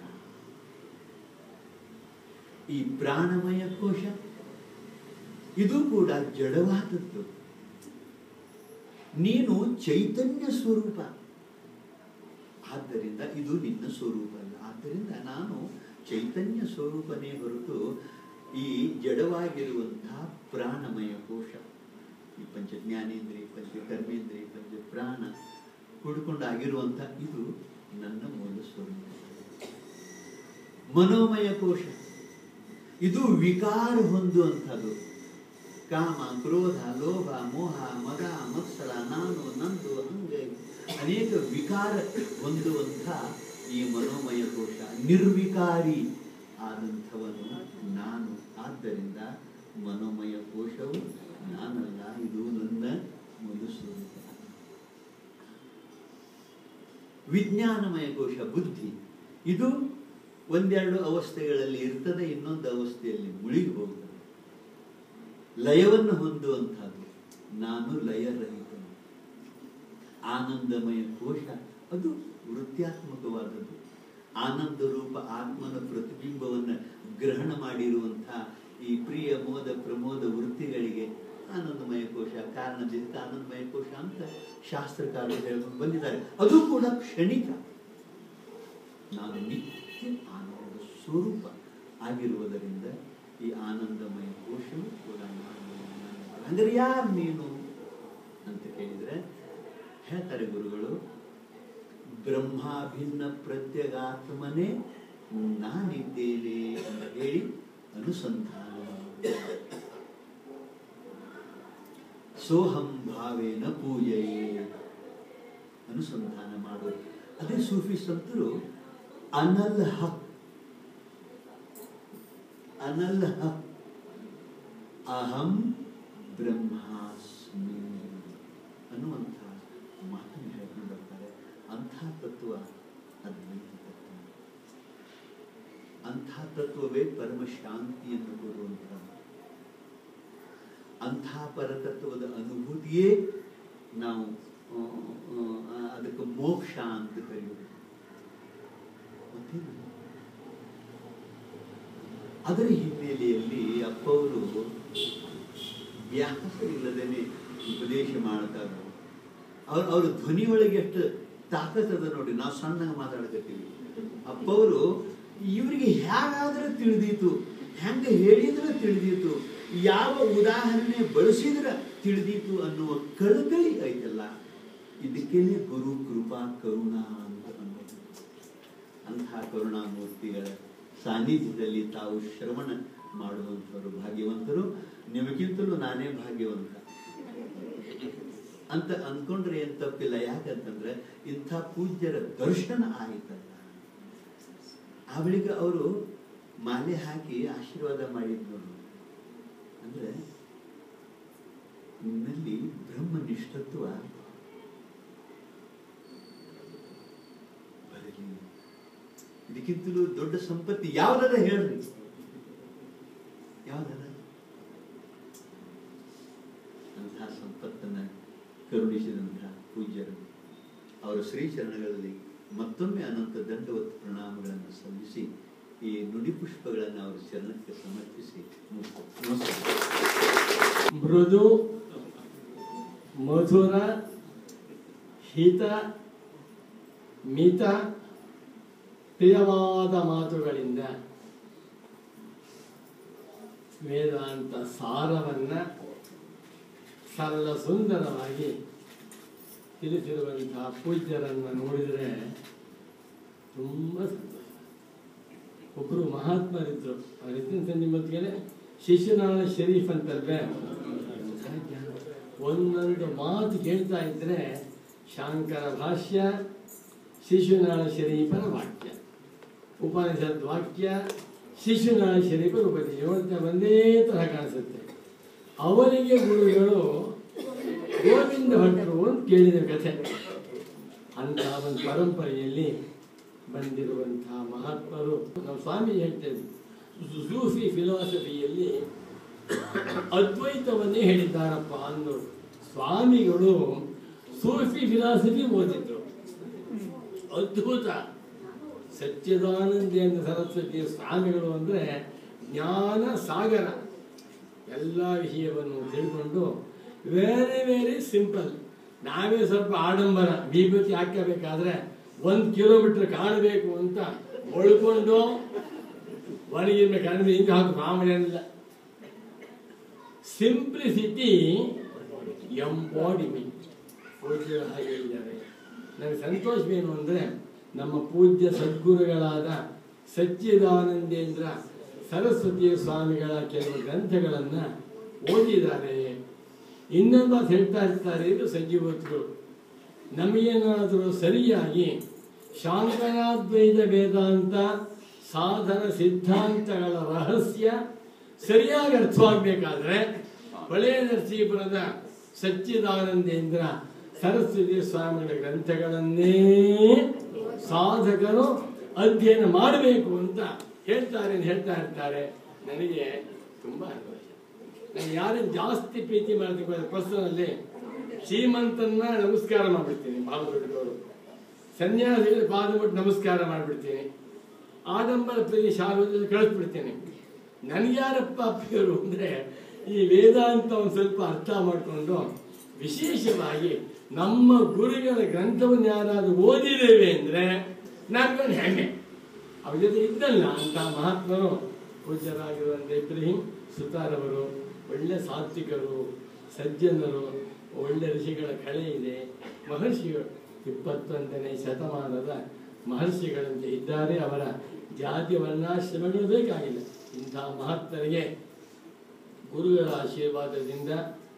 ಈ ಪ್ರಾಣಮಯ ಕೋಶ ಇದು ಕೂಡ ಜಡವಾದದ್ದು ನೀನು ಚೈತನ್ಯ ಸ್ವರೂಪ ಆದ್ದರಿಂದ ಇದು ನಿನ್ನ ಸ್ವರೂಪ ಅಲ್ಲ ಆದ್ದರಿಂದ ನಾನು ಚೈತನ್ಯ ಸ್ವರೂಪನೇ ಹೊರತು ಈ ಜಡವಾಗಿರುವಂತಹ ಪ್ರಾಣಮಯ ಕೋಶ ಈ ಪಂಚ ಜ್ಞಾನೇಂದ್ರಿಯ ಪಂಚ ಕರ್ಮೇಂದ್ರಿಯ ಪಂಚ ಪ್ರಾಣ ಕೂಡಿಕೊಂಡಾಗಿರುವಂಥ ಇದು ನನ್ನ ಮೂಲ ಸ್ವರೂಪ ಮನೋಮಯ ಕೋಶ ಇದು ವಿಕಾರ ಹೊಂದುವಂಥದ್ದು ಕಾಮ ಕ್ರೋಧ ಲೋಭ ಮೋಹ ಮದ ಮತ್ಸರ ನಾನು ನಂದು ಹಂಗೆ ಅನೇಕ ವಿಕಾರ ಹೊಂದುವಂಥ ಈ ಮನೋಮಯ ಕೋಶ ನಿರ್ವಿಕಾರಿ ಆದಂಥವನು ನಾನು ಆದ್ದರಿಂದ ಮನೋಮಯ ಕೋಶವು ನಾನಲ್ಲ ಇದು ನನ್ನ ಮನುಸ್ವರೂಪ ವಿಜ್ಞಾನಮಯ ಕೋಶ ಬುದ್ಧಿ ಇದು ಒಂದೆರಡು ಅವಸ್ಥೆಗಳಲ್ಲಿ ಇರ್ತದೆ ಇನ್ನೊಂದು ಅವಸ್ಥೆಯಲ್ಲಿ ಮುಳುಗಿ ಹೋಗ್ತದೆ ಲಯವನ್ನು ಹೊಂದುವಂಥದ್ದು ನಾನು ಲಯರಹಿತನು ಆನಂದಮಯ ಕೋಶ ಅದು ವೃತ್ಯಾತ್ಮಕವಾದದ್ದು ಆನಂದ ರೂಪ ಆತ್ಮನ ಪ್ರತಿಬಿಂಬವನ್ನು ಗ್ರಹಣ ಮಾಡಿರುವಂತಹ ಈ ಪ್ರಿಯ ಮೋದ ಪ್ರಮೋದ ವೃತ್ತಿಗಳಿಗೆ ಆನಂದಮಯ ಕೋಶ ಕಾರಣದಿಂದ ಆನಂದಮಯ ಕೋಶ ಅಂತ ಶಾಸ್ತ್ರಕಾರರು ಹೇಳ್ಕೊಂಡು ಬಂದಿದ್ದಾರೆ ಅದು ಕೂಡ ಕ್ಷಣಿಕ ನಾನು ನಿತ್ಯ ಆನಂದ ಸ್ವರೂಪ ಆಗಿರುವುದರಿಂದ ಈ ಆನಂದಮಯ ಕೋಶವು ಕೂಡ ನಾನು ನಾನು. ಅಂದ್ರೆ ಯಾರು ನೀನು ಅಂತ ಕೇಳಿದ್ರೆ ಹೇಳ್ತಾರೆ ಗುರುಗಳು ಬ್ರಹ್ಮಾಭಿನ್ನ ಪ್ರತ್ಯಗಾತ್ಮನೇ ನಾನಿದ್ದೇನೆ ಅಂತ ಹೇಳಿ ಅನುಸಂಧಾನ ಮಾಡುತ್ತಾರೆ. ಸೋಹಂ ಭಾವೇನ ಪೂಜೆಯೇ ಅನುಸಂಧಾನ ಮಾಡೋದು ಅದೇ ಸೂಫಿ ಸಂತರು ಅನಲ್ಹ ಅನಲ್ಹ ಅಹಂ ಬ್ರಹ್ಮಾಸ್ಮಿ ಅನ್ನುವಂಥ ಮಾತನ್ನು ಹೇಳ್ಕೊಂಡು ಬರ್ತಾರೆ ಅಂಥ ತತ್ವ ಅದ್ವೈತ ತತ್ವ ಅಂಥ ತತ್ವವೇ ಪರಮ ಶಾಂತಿಯನ್ನು ಕೊಡುವಂಥ ಅಂಥ ಪರತತ್ವದ ಅನುಭೂತಿಯೇ ನಾವು ಆ, ಆ, ಅದಕ್ಕೆ ಮೋಕ್ಷ ಅಂತ ಕರೆಯುವುದು ಮತ್ತೇನು? ಅದರ ಹಿನ್ನೆಲೆಯಲ್ಲಿ ಅಪ್ಪವರು ವ್ಯಾಸ ಇಲ್ಲದೇನೆ ಉಪದೇಶ ಮಾಡ್ತಾರೆ ಅವ್ರ ಅವ್ರ ಧ್ವನಿಯೊಳಗೆ ಎಷ್ಟು ತಾಕತ್ತದ ನೋಡಿ ನಾವು ಸಣ್ಣಗೆ ಮಾತಾಡಕತ್ತೀವಿ ಅಪ್ಪವರು ಇವರಿಗೆ ಹೇಗಾದ್ರೆ ತಿಳಿದೀತು ಹೆಂಗ ಹೇಳಿದ್ರೆ ತಿಳಿದೀತು ಯಾವ ಉದಾಹರಣೆ ಬಳಸಿದ್ರೆ ತಿಳಿದೀತು ಅನ್ನುವ ಕಳಕಳಿ ಐತಲ್ಲ ಇದಕ್ಕೇನೆ ಗುರು ಕೃಪಾ ಕರುಣಾ ಅಂತ ಅನ್ನೋದು ಅಂತಹ ಕರುಣಾಮೂರ್ತಿಗಳ ಸಾನ್ನಿಧ್ಯದಲ್ಲಿ ತಾವು ಶ್ರವಣ ಮಾಡುವಂಥವರು ಭಾಗ್ಯವಂತರು ನಿಮಗಿಂತಲೂ ನಾನೇ ಭಾಗ್ಯವಂತ ಅಂತ ಅಂದ್ಕೊಂಡ್ರೆ ಏನ್ ತಪ್ಪಿಲ್ಲ ಯಾಕಂತಂದ್ರೆ ಇಂಥ ಪೂಜ್ಯರ ದರ್ಶನ ಆಯಿತಲ್ಲ ಆ ಬಳಿಕ ಅವರು ಮಾಲೆ ಹಾಕಿ ಆಶೀರ್ವಾದ ಮಾಡಿದ್ರು ಅಂದ್ರೆ ನಿನ್ನಲ್ಲಿ ಬ್ರಹ್ಮನಿಷ್ಠತ್ವ ಬರಲಿ ಇದಕ್ಕಿಂತಲೂ ದೊಡ್ಡ ಸಂಪತ್ತಿ ಯಾವ್ದದ ಹೇಳ್ರಿ ಯಾವ್ದದ ಅಂತಹ ಸಂಪತ್ತನ್ನ ಕರುಣಿಸಿದಂತಹ ಪೂಜ್ಯರು ಅವರ ಶ್ರೀಚರಣಗಳಲ್ಲಿ ಮತ್ತೊಮ್ಮೆ ಅನಂತ ದಂಡವತ್ ಪ್ರಣಾಮಗಳನ್ನು ಸಲ್ಲಿಸಿ ಈ ನುಡಿ ಪುಷ್ಪಗಳನ್ನು ಅವರ ಚರಣಕ್ಕೆ ಸಮರ್ಪಿಸಿ ಮುಗಿಸ್ತೇನೆ. ನಮಸ್ಕಾರ ಮೃದು ಮಧುರ ಹಿತ ಮಿತ ಪ್ರಿಯವಾದ ಮಾತುಗಳಿಂದ ವೇದಾಂತ ಸಾರವನ್ನ ಸರಳ ಸುಂದರವಾಗಿ ತಿಳಿಸಿರುವಂತಹ ಪೂಜ್ಯರನ್ನು ನೋಡಿದರೆ ತುಂಬ ಸಂತೋಷ ಒಬ್ಬರು ಮಹಾತ್ಮರಿದ್ರು ಅವರಿದ್ದ ಸಂಜೆ ಶಿಶುನಾಳ ಶರೀಫ್ ಅಂತಲ್ವೇ ಒಂದೊಂದು ಮಾತು ಕೇಳ್ತಾ ಇದ್ರೆ ಶಾಂಕರ ಭಾಷ್ಯ ಶಿಶುನಾಳ ಶರೀಫರ ವಾಕ್ಯ ಉಪನಿಷತ್ ವಾಕ್ಯ ಶಿಶುನಾಳ ಶರೀಫರ ಉಪದೇಶ ಇವತ್ತ ಒಂದೇ ತರಹ ಕಾಣಿಸುತ್ತೆ ಅವರಿಗೆ ಗುರುಗಳು ಗೋವಿಂದ ಭಟ್ರು ಅಂತ ಕೇಳಿದ ಕಥೆ ಅಂತ ಒಂದು ಪರಂಪರೆಯಲ್ಲಿ ಬಂದಿರುವಂತಹ ಮಹಾತ್ಮರು ನಮ್ಮ ಸ್ವಾಮಿ ಹೇಳ್ತೇವೆ ಸೂಫಿ ಫಿಲಾಸಫಿಯಲ್ಲಿ ಅದ್ವೈತವನ್ನೇ ಹೇಳಿದ್ದಾರಪ್ಪ ಅನ್ನೋರು ಸ್ವಾಮಿಗಳು ಸೂಫಿ ಫಿಲಾಸಫಿ ಓದಿದ್ರು ಅದ್ಭುತ ಸಚ್ಚಿದಾನಂದೇಂದ್ರ ಸರಸ್ವತಿಯ ಸ್ವಾಮಿಗಳು ಅಂದ್ರೆ ಜ್ಞಾನ ಸಾಗರ ಎಲ್ಲ ವಿಷಯವನ್ನು ತಿಳ್ಕೊಂಡು ವೆರಿ ವೆರಿ ಸಿಂಪಲ್ ನಾವೇ ಸ್ವಲ್ಪ ಆಡಂಬರ ವಿಭೂತಿ ಹಾಕಬೇಕಾದ್ರೆ ಒಂದು ಕಿಲೋಮೀಟರ್ ಕಾಣಬೇಕು ಅಂತ ಒಳ್ಕೊಂಡು ಒಳಗಿನ ಕಡಿಮೆ ಹಿಂಗೆ ಹಾಕಿ ಮಾಮೂಲಿಯಲ್ಲ ಸಿಂಪ್ಲಿಸಿಟಿ ಎಂಬಾಡಿಮೆಂಟ್ ಪೂಜ್ಯರು ಹಾಗೆ ಹೇಳಿದ್ದಾರೆ ನನಗೆ ಸಂತೋಷವೇನು ಅಂದರೆ ನಮ್ಮ ಪೂಜ್ಯ ಸದ್ಗುರುಗಳಾದ ಸಚ್ಚಿದಾನಂದೇಂದ್ರ ಸರಸ್ವತಿಯ ಸ್ವಾಮಿಗಳ ಕೆಲವು ಗ್ರಂಥಗಳನ್ನು ಓದಿದ್ದಾರೆ ಇನ್ನೊಂದು ಮಾತು ಹೇಳ್ತಾ ಇರ್ತಾರೆ ಇದು ಸಂಜೀವತ್ಗಳು ನಮಗೇನಾದರೂ ಸರಿಯಾಗಿ ಶಾಂಕರಾದ್ವೈತ ವೇದಾಂತ ಸಾಧನ ಸಿದ್ಧಾಂತಗಳ ರಹಸ್ಯ ಸರಿಯಾಗಿ ಅರ್ಥವಾಗಬೇಕಾದ್ರೆ ಹೊಳೆ ನರಸೀಪುರದ ಸಚ್ಚಿದಾನಂದೇಂದ್ರ ಸರಸ್ವತಿ ಸ್ವಾಮಿಗಳ ಗ್ರಂಥಗಳನ್ನೇ ಸಾಧಕರು ಅಧ್ಯಯನ ಮಾಡಬೇಕು ಅಂತ ಹೇಳ್ತಾರೆ ಹೇಳ್ತಾ ಇರ್ತಾರೆ ನನಗೆ ತುಂಬ ಅನ್ವಯ ನಾನು ಯಾರನ್ನು ಜಾಸ್ತಿ ಪ್ರೀತಿ ಮಾಡ್ತೀನಿ ಪರ್ಸನಲ್ಲಿ ಶ್ರೀಮಂತನ್ನ ನಮಸ್ಕಾರ ಮಾಡ್ಬಿಡ್ತೀನಿ ಭಾಳ ದೊಡ್ಡವರು ಸನ್ಯಾಸಿಗಳ ಪಾದ ಮುಟ್ಟು ನಮಸ್ಕಾರ ಮಾಡಿಬಿಡ್ತೀನಿ ಆಡಂಬರ ಪ್ರೀತಿ ಶಾಲೆಯಲ್ಲಿ ಕಳಿಸ್ಬಿಡ್ತೀನಿ ನನಗ್ಯಾರಪ್ಪ ಅಪ್ಪಿಯವರು ಅಂದರೆ ಈ ವೇದಾಂತ ಒಂದು ಸ್ವಲ್ಪ ಅರ್ಥ ಮಾಡಿಕೊಂಡು ವಿಶೇಷವಾಗಿ ನಮ್ಮ ಗುರುಗಳ ಗ್ರಂಥವನ್ನು ಯಾರಾದರೂ ಓದಿದ್ದೇವೆ ಅಂದರೆ ನನಗೊಂದು ಹೆಮ್ಮೆ ಅವ್ರ ಜೊತೆ ಇದ್ದಲ್ಲ ಅಂತ ಮಹಾತ್ಮರು ಪೂಜ್ಯರಾಗಿರುವಂಥ ಇಬ್ರಹಿಂ ಸುತಾರವರು ಒಳ್ಳೆ ಸಾತ್ವಿಕರು ಸಜ್ಜನರು ಒಳ್ಳೆ ಋಷಿಗಳ ಕಳೆ ಇದೆ ಮಹರ್ಷಿಗಳು ಇಪ್ಪತ್ತೊಂದನೇ ಶತಮಾನದ ಮಹರ್ಷಿಗಳಂತೆ ಇದ್ದಾರೆ ಅವರ ಜಾತಿ ವರ್ಣಾಶ್ರಮಗಳು ಬೇಕಾಗಿಲ್ಲ ಇಂಥ ಮಹತ್ತರಿಗೆ ಗುರುಗಳ ಆಶೀರ್ವಾದದಿಂದ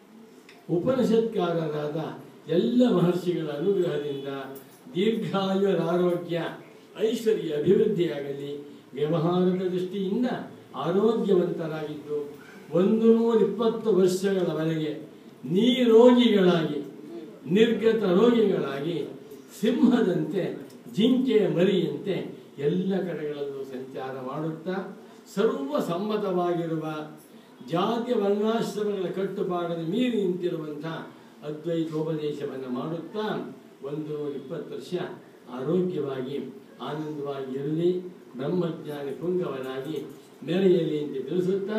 ಉಪನಿಷತ್ಕಾರರಾದ ಎಲ್ಲ ಮಹರ್ಷಿಗಳ ಅನುಗ್ರಹದಿಂದ ದೀರ್ಘಾಯುರ ಆರೋಗ್ಯ ಐಶ್ವರ್ಯ ಅಭಿವೃದ್ಧಿಯಾಗಲಿ ವ್ಯವಹಾರದ ದೃಷ್ಟಿಯಿಂದ ಆರೋಗ್ಯವಂತರಾಗಿದ್ದು ಒಂದು ನೂರ ಇಪ್ಪತ್ತು ವರ್ಷಗಳವರೆಗೆ ನೀರೋಗಿಗಳಾಗಿ ನಿರ್ಗತ ರೋಗಿಗಳಾಗಿ ಸಿಂಹದಂತೆ ಜಿಂಕೆ ಮರಿಯಂತೆ ಎಲ್ಲ ಕಡೆಗಳಲ್ಲೂ ಸಂಚಾರ ಮಾಡುತ್ತಾ ಸರ್ವ ಸಮ್ಮತವಾಗಿರುವ ಜಾತಿ ವರ್ಣಾಶ್ರಮಗಳ ಕಟ್ಟುಪಾಡನ್ನು ಮೀರಿ ನಿಂತಿರುವಂಥ ಅದ್ವೈತೋಪದೇಶವನ್ನು ಮಾಡುತ್ತಾ ಒಂದು ಇಪ್ಪತ್ತು ವರ್ಷ ಆರೋಗ್ಯವಾಗಿ ಆನಂದವಾಗಿ ಇರಲಿ ಬ್ರಹ್ಮಜ್ಞಾನಿ ಪುಂಗವನಾಗಿ ಮೆರೆಯಲಿ ಅಂತ ತಿಳಿಸುತ್ತಾ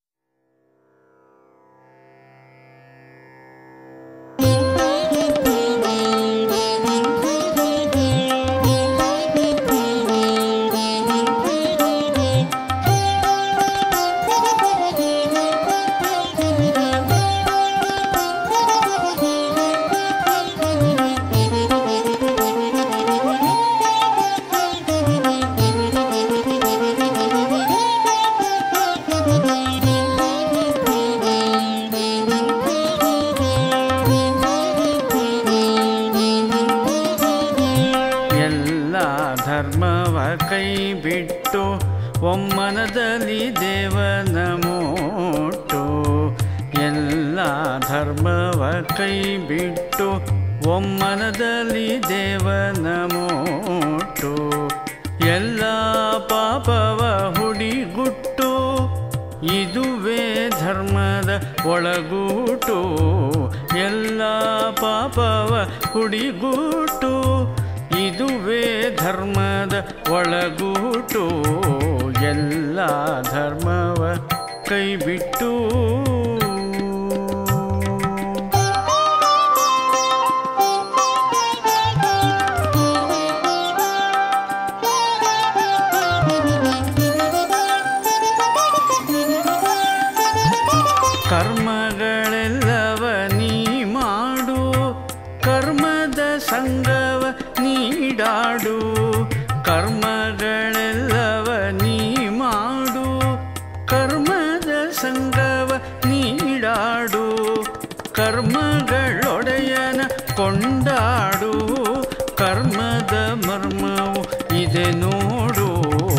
ಎಲ್ಲ ಧರ್ಮವ ಕೈ ಬಿಟ್ಟು ಒಮ್ಮನದಲ್ಲಿ ದೇವನ ಮೋಟು ಎಲ್ಲ ಧರ್ಮವ ಕೈ ಬಿಟ್ಟು ಒಮ್ಮನದಲ್ಲಿ ದೇವನ ಮೋಟು ಎಲ್ಲ ಪಾಪವ ಹುಡಿಗುಟ್ಟು ಇದುವೇ ಧರ್ಮದ ಒಳಗೂಟು ಎಲ್ಲ ಪಾಪವ ಹುಡಿಗೂಟು ಇದುವೇ ಧರ್ಮದ ಒಳಗೂಟು ಎಲ್ಲ ಧರ್ಮವ ಕೈಬಿಟ್ಟು ಕರ್ಮಗಳೆಲ್ಲವ ನೀ ಮಾಡು ಕರ್ಮದ ಸಂಗವ ನೀಡಾಡು ಕರ್ಮಗಳೆಲ್ಲವ ನೀ ಮಾಡು ಕರ್ಮದ ಸಂಗವ ನೀಡಾಡು ಕರ್ಮಗಳೊಡೆಯನ ಕೊಂಡಾಡು ಕರ್ಮದ ಮರ್ಮವು ಇದೆ ನೋಡು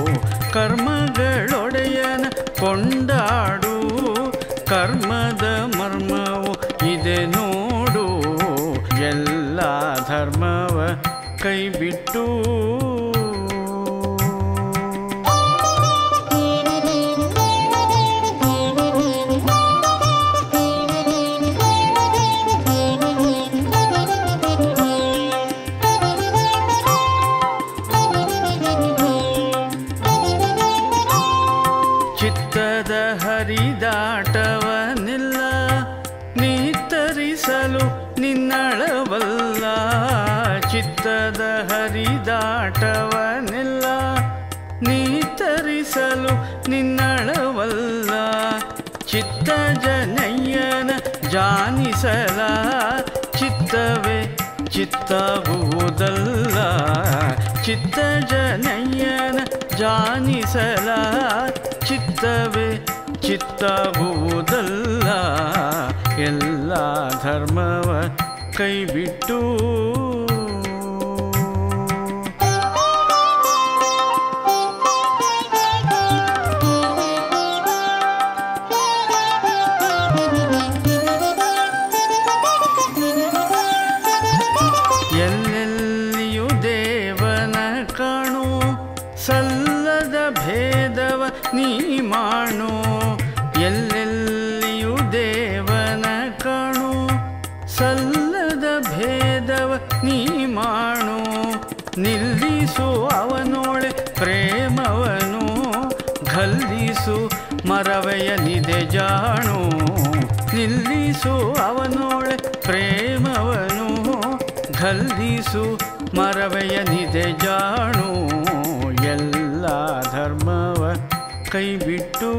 ಕರ್ಮಗಳೊಡೆಯನ ಕೊಂಡಾಡು ಕರ್ಮದ ಮರ್ಮವು ಇದೆ ನೋಡು ಎಲ್ಲ ಧರ್ಮವ ಕೈಬಿಟ್ಟು ಚಿತ್ತದ ಹರಿದಾಟವನಿಲ್ಲ ನೀತರಿಸಲು ನಿನ್ನಳವಲ್ಲ ಚಿತ್ತದ ಹರಿದಾಟವನಿಲ್ಲ ನೀತರಿಸಲು ನಿನ್ನಳವಲ್ಲ ಚಿತ್ತ ಜನಯ್ಯನ ಜಾನಿಸಲ ಚಿತ್ತವೇ ಚಿತ್ತಾಗುವುದಲ್ಲ ಚಿತ್ತ ಜನಯ್ಯನ ಜಾನಿಸಲ ಚಿತ್ತ ಚಿತ್ತವೇ ಚಿತ್ತಾಗುವುದಲ್ಲ ಎಲ್ಲ ಧರ್ಮವ ಕೈಬಿಟ್ಟು ಎಲ್ಲೆಲ್ಲಿಯೂ ದೇವನ ಕಾಣು ಸಲ್ಲದ ಭೇದವ ನೀ ಮಾಡು ಎಲ್ಲೆಲ್ಲಿಯೂ ದೇವನ ಕಾಣು ಸಲ್ಲದ ಭೇದವ ನೀ ಮಾಡು ನಿಲ್ಲಿಸು ಅವನೊಳೆ ಪ್ರೇಮವನು ಘಲ್ಲಿಸು ಮರವೆಯ ನಿದೆ ಜಾಣು ನಿಲ್ಲಿಸು ಅವನೊಳೆ ಪ್ರೇಮವನು ಘಲ್ಲಿಸು ಮರವೆಯ ನಿದೆ ಜಾಣು ಎಲ್ಲ ಧರ್ಮವ ಕೈಬಿಟ್ಟು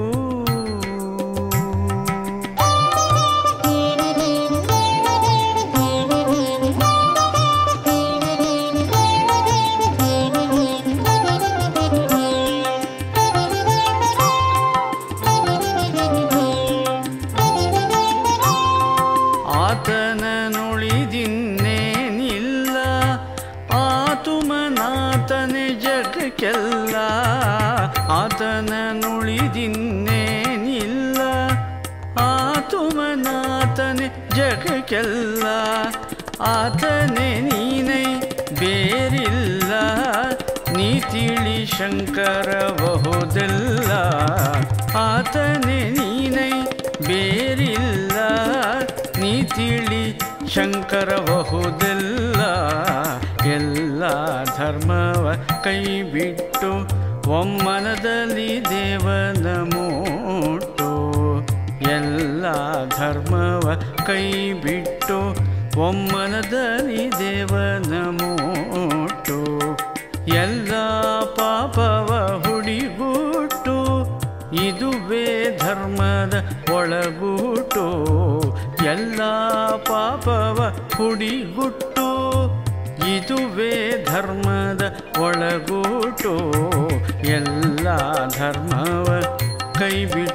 ಆತನ ನುಳಿದಿನ್ನೇನಿಲ್ಲ ಆತುಮನಾತನೆ ಜಗಕ್ಕೆಲ್ಲ ಆತನ ನುಳಿದಿನ್ನೇನಿಲ್ಲ ಆತುಮನಾತನೆ ಜಗಕ್ಕೆಲ್ಲ ಆತನೇ ನೀನೈ ಬೇರಿಲ್ಲ ನೀ ತಿಳಿ ಶಂಕರ ಬಹುದೆಲ್ಲ ಆತನೇ ನೀನೈ ಬೇರಿಲ್ಲ ನೀ ತಿಳಿ ಶಂಕರ ಬಹುದೆಲ್ಲ ಎಲ್ಲ ಧರ್ಮವ ಕೈಬಿಟ್ಟು ಒಮ್ಮನದಲ್ಲಿ ದೇವನ ಮೂಟು ಎಲ್ಲ ಧರ್ಮವ ಕೈಬಿಟ್ಟು ಒಮ್ಮನದಲ್ಲಿ ದೇವನ ಮೂಟು ಎಲ್ಲ ಪಾಪವ ಹುಡಿಗುಟ್ಟು ಇದುವೇ ಧರ್ಮದ ಒಳಗೂಟು ಎಲ್ಲ ಪಾಪವ ಹುಡಿಗುಟ್ಟು ಇದುವೇ ಧರ್ಮದ ಒಳಗೂಟು ಎಲ್ಲ ಧರ್ಮವ ಕೈಬಿಟ್ಟು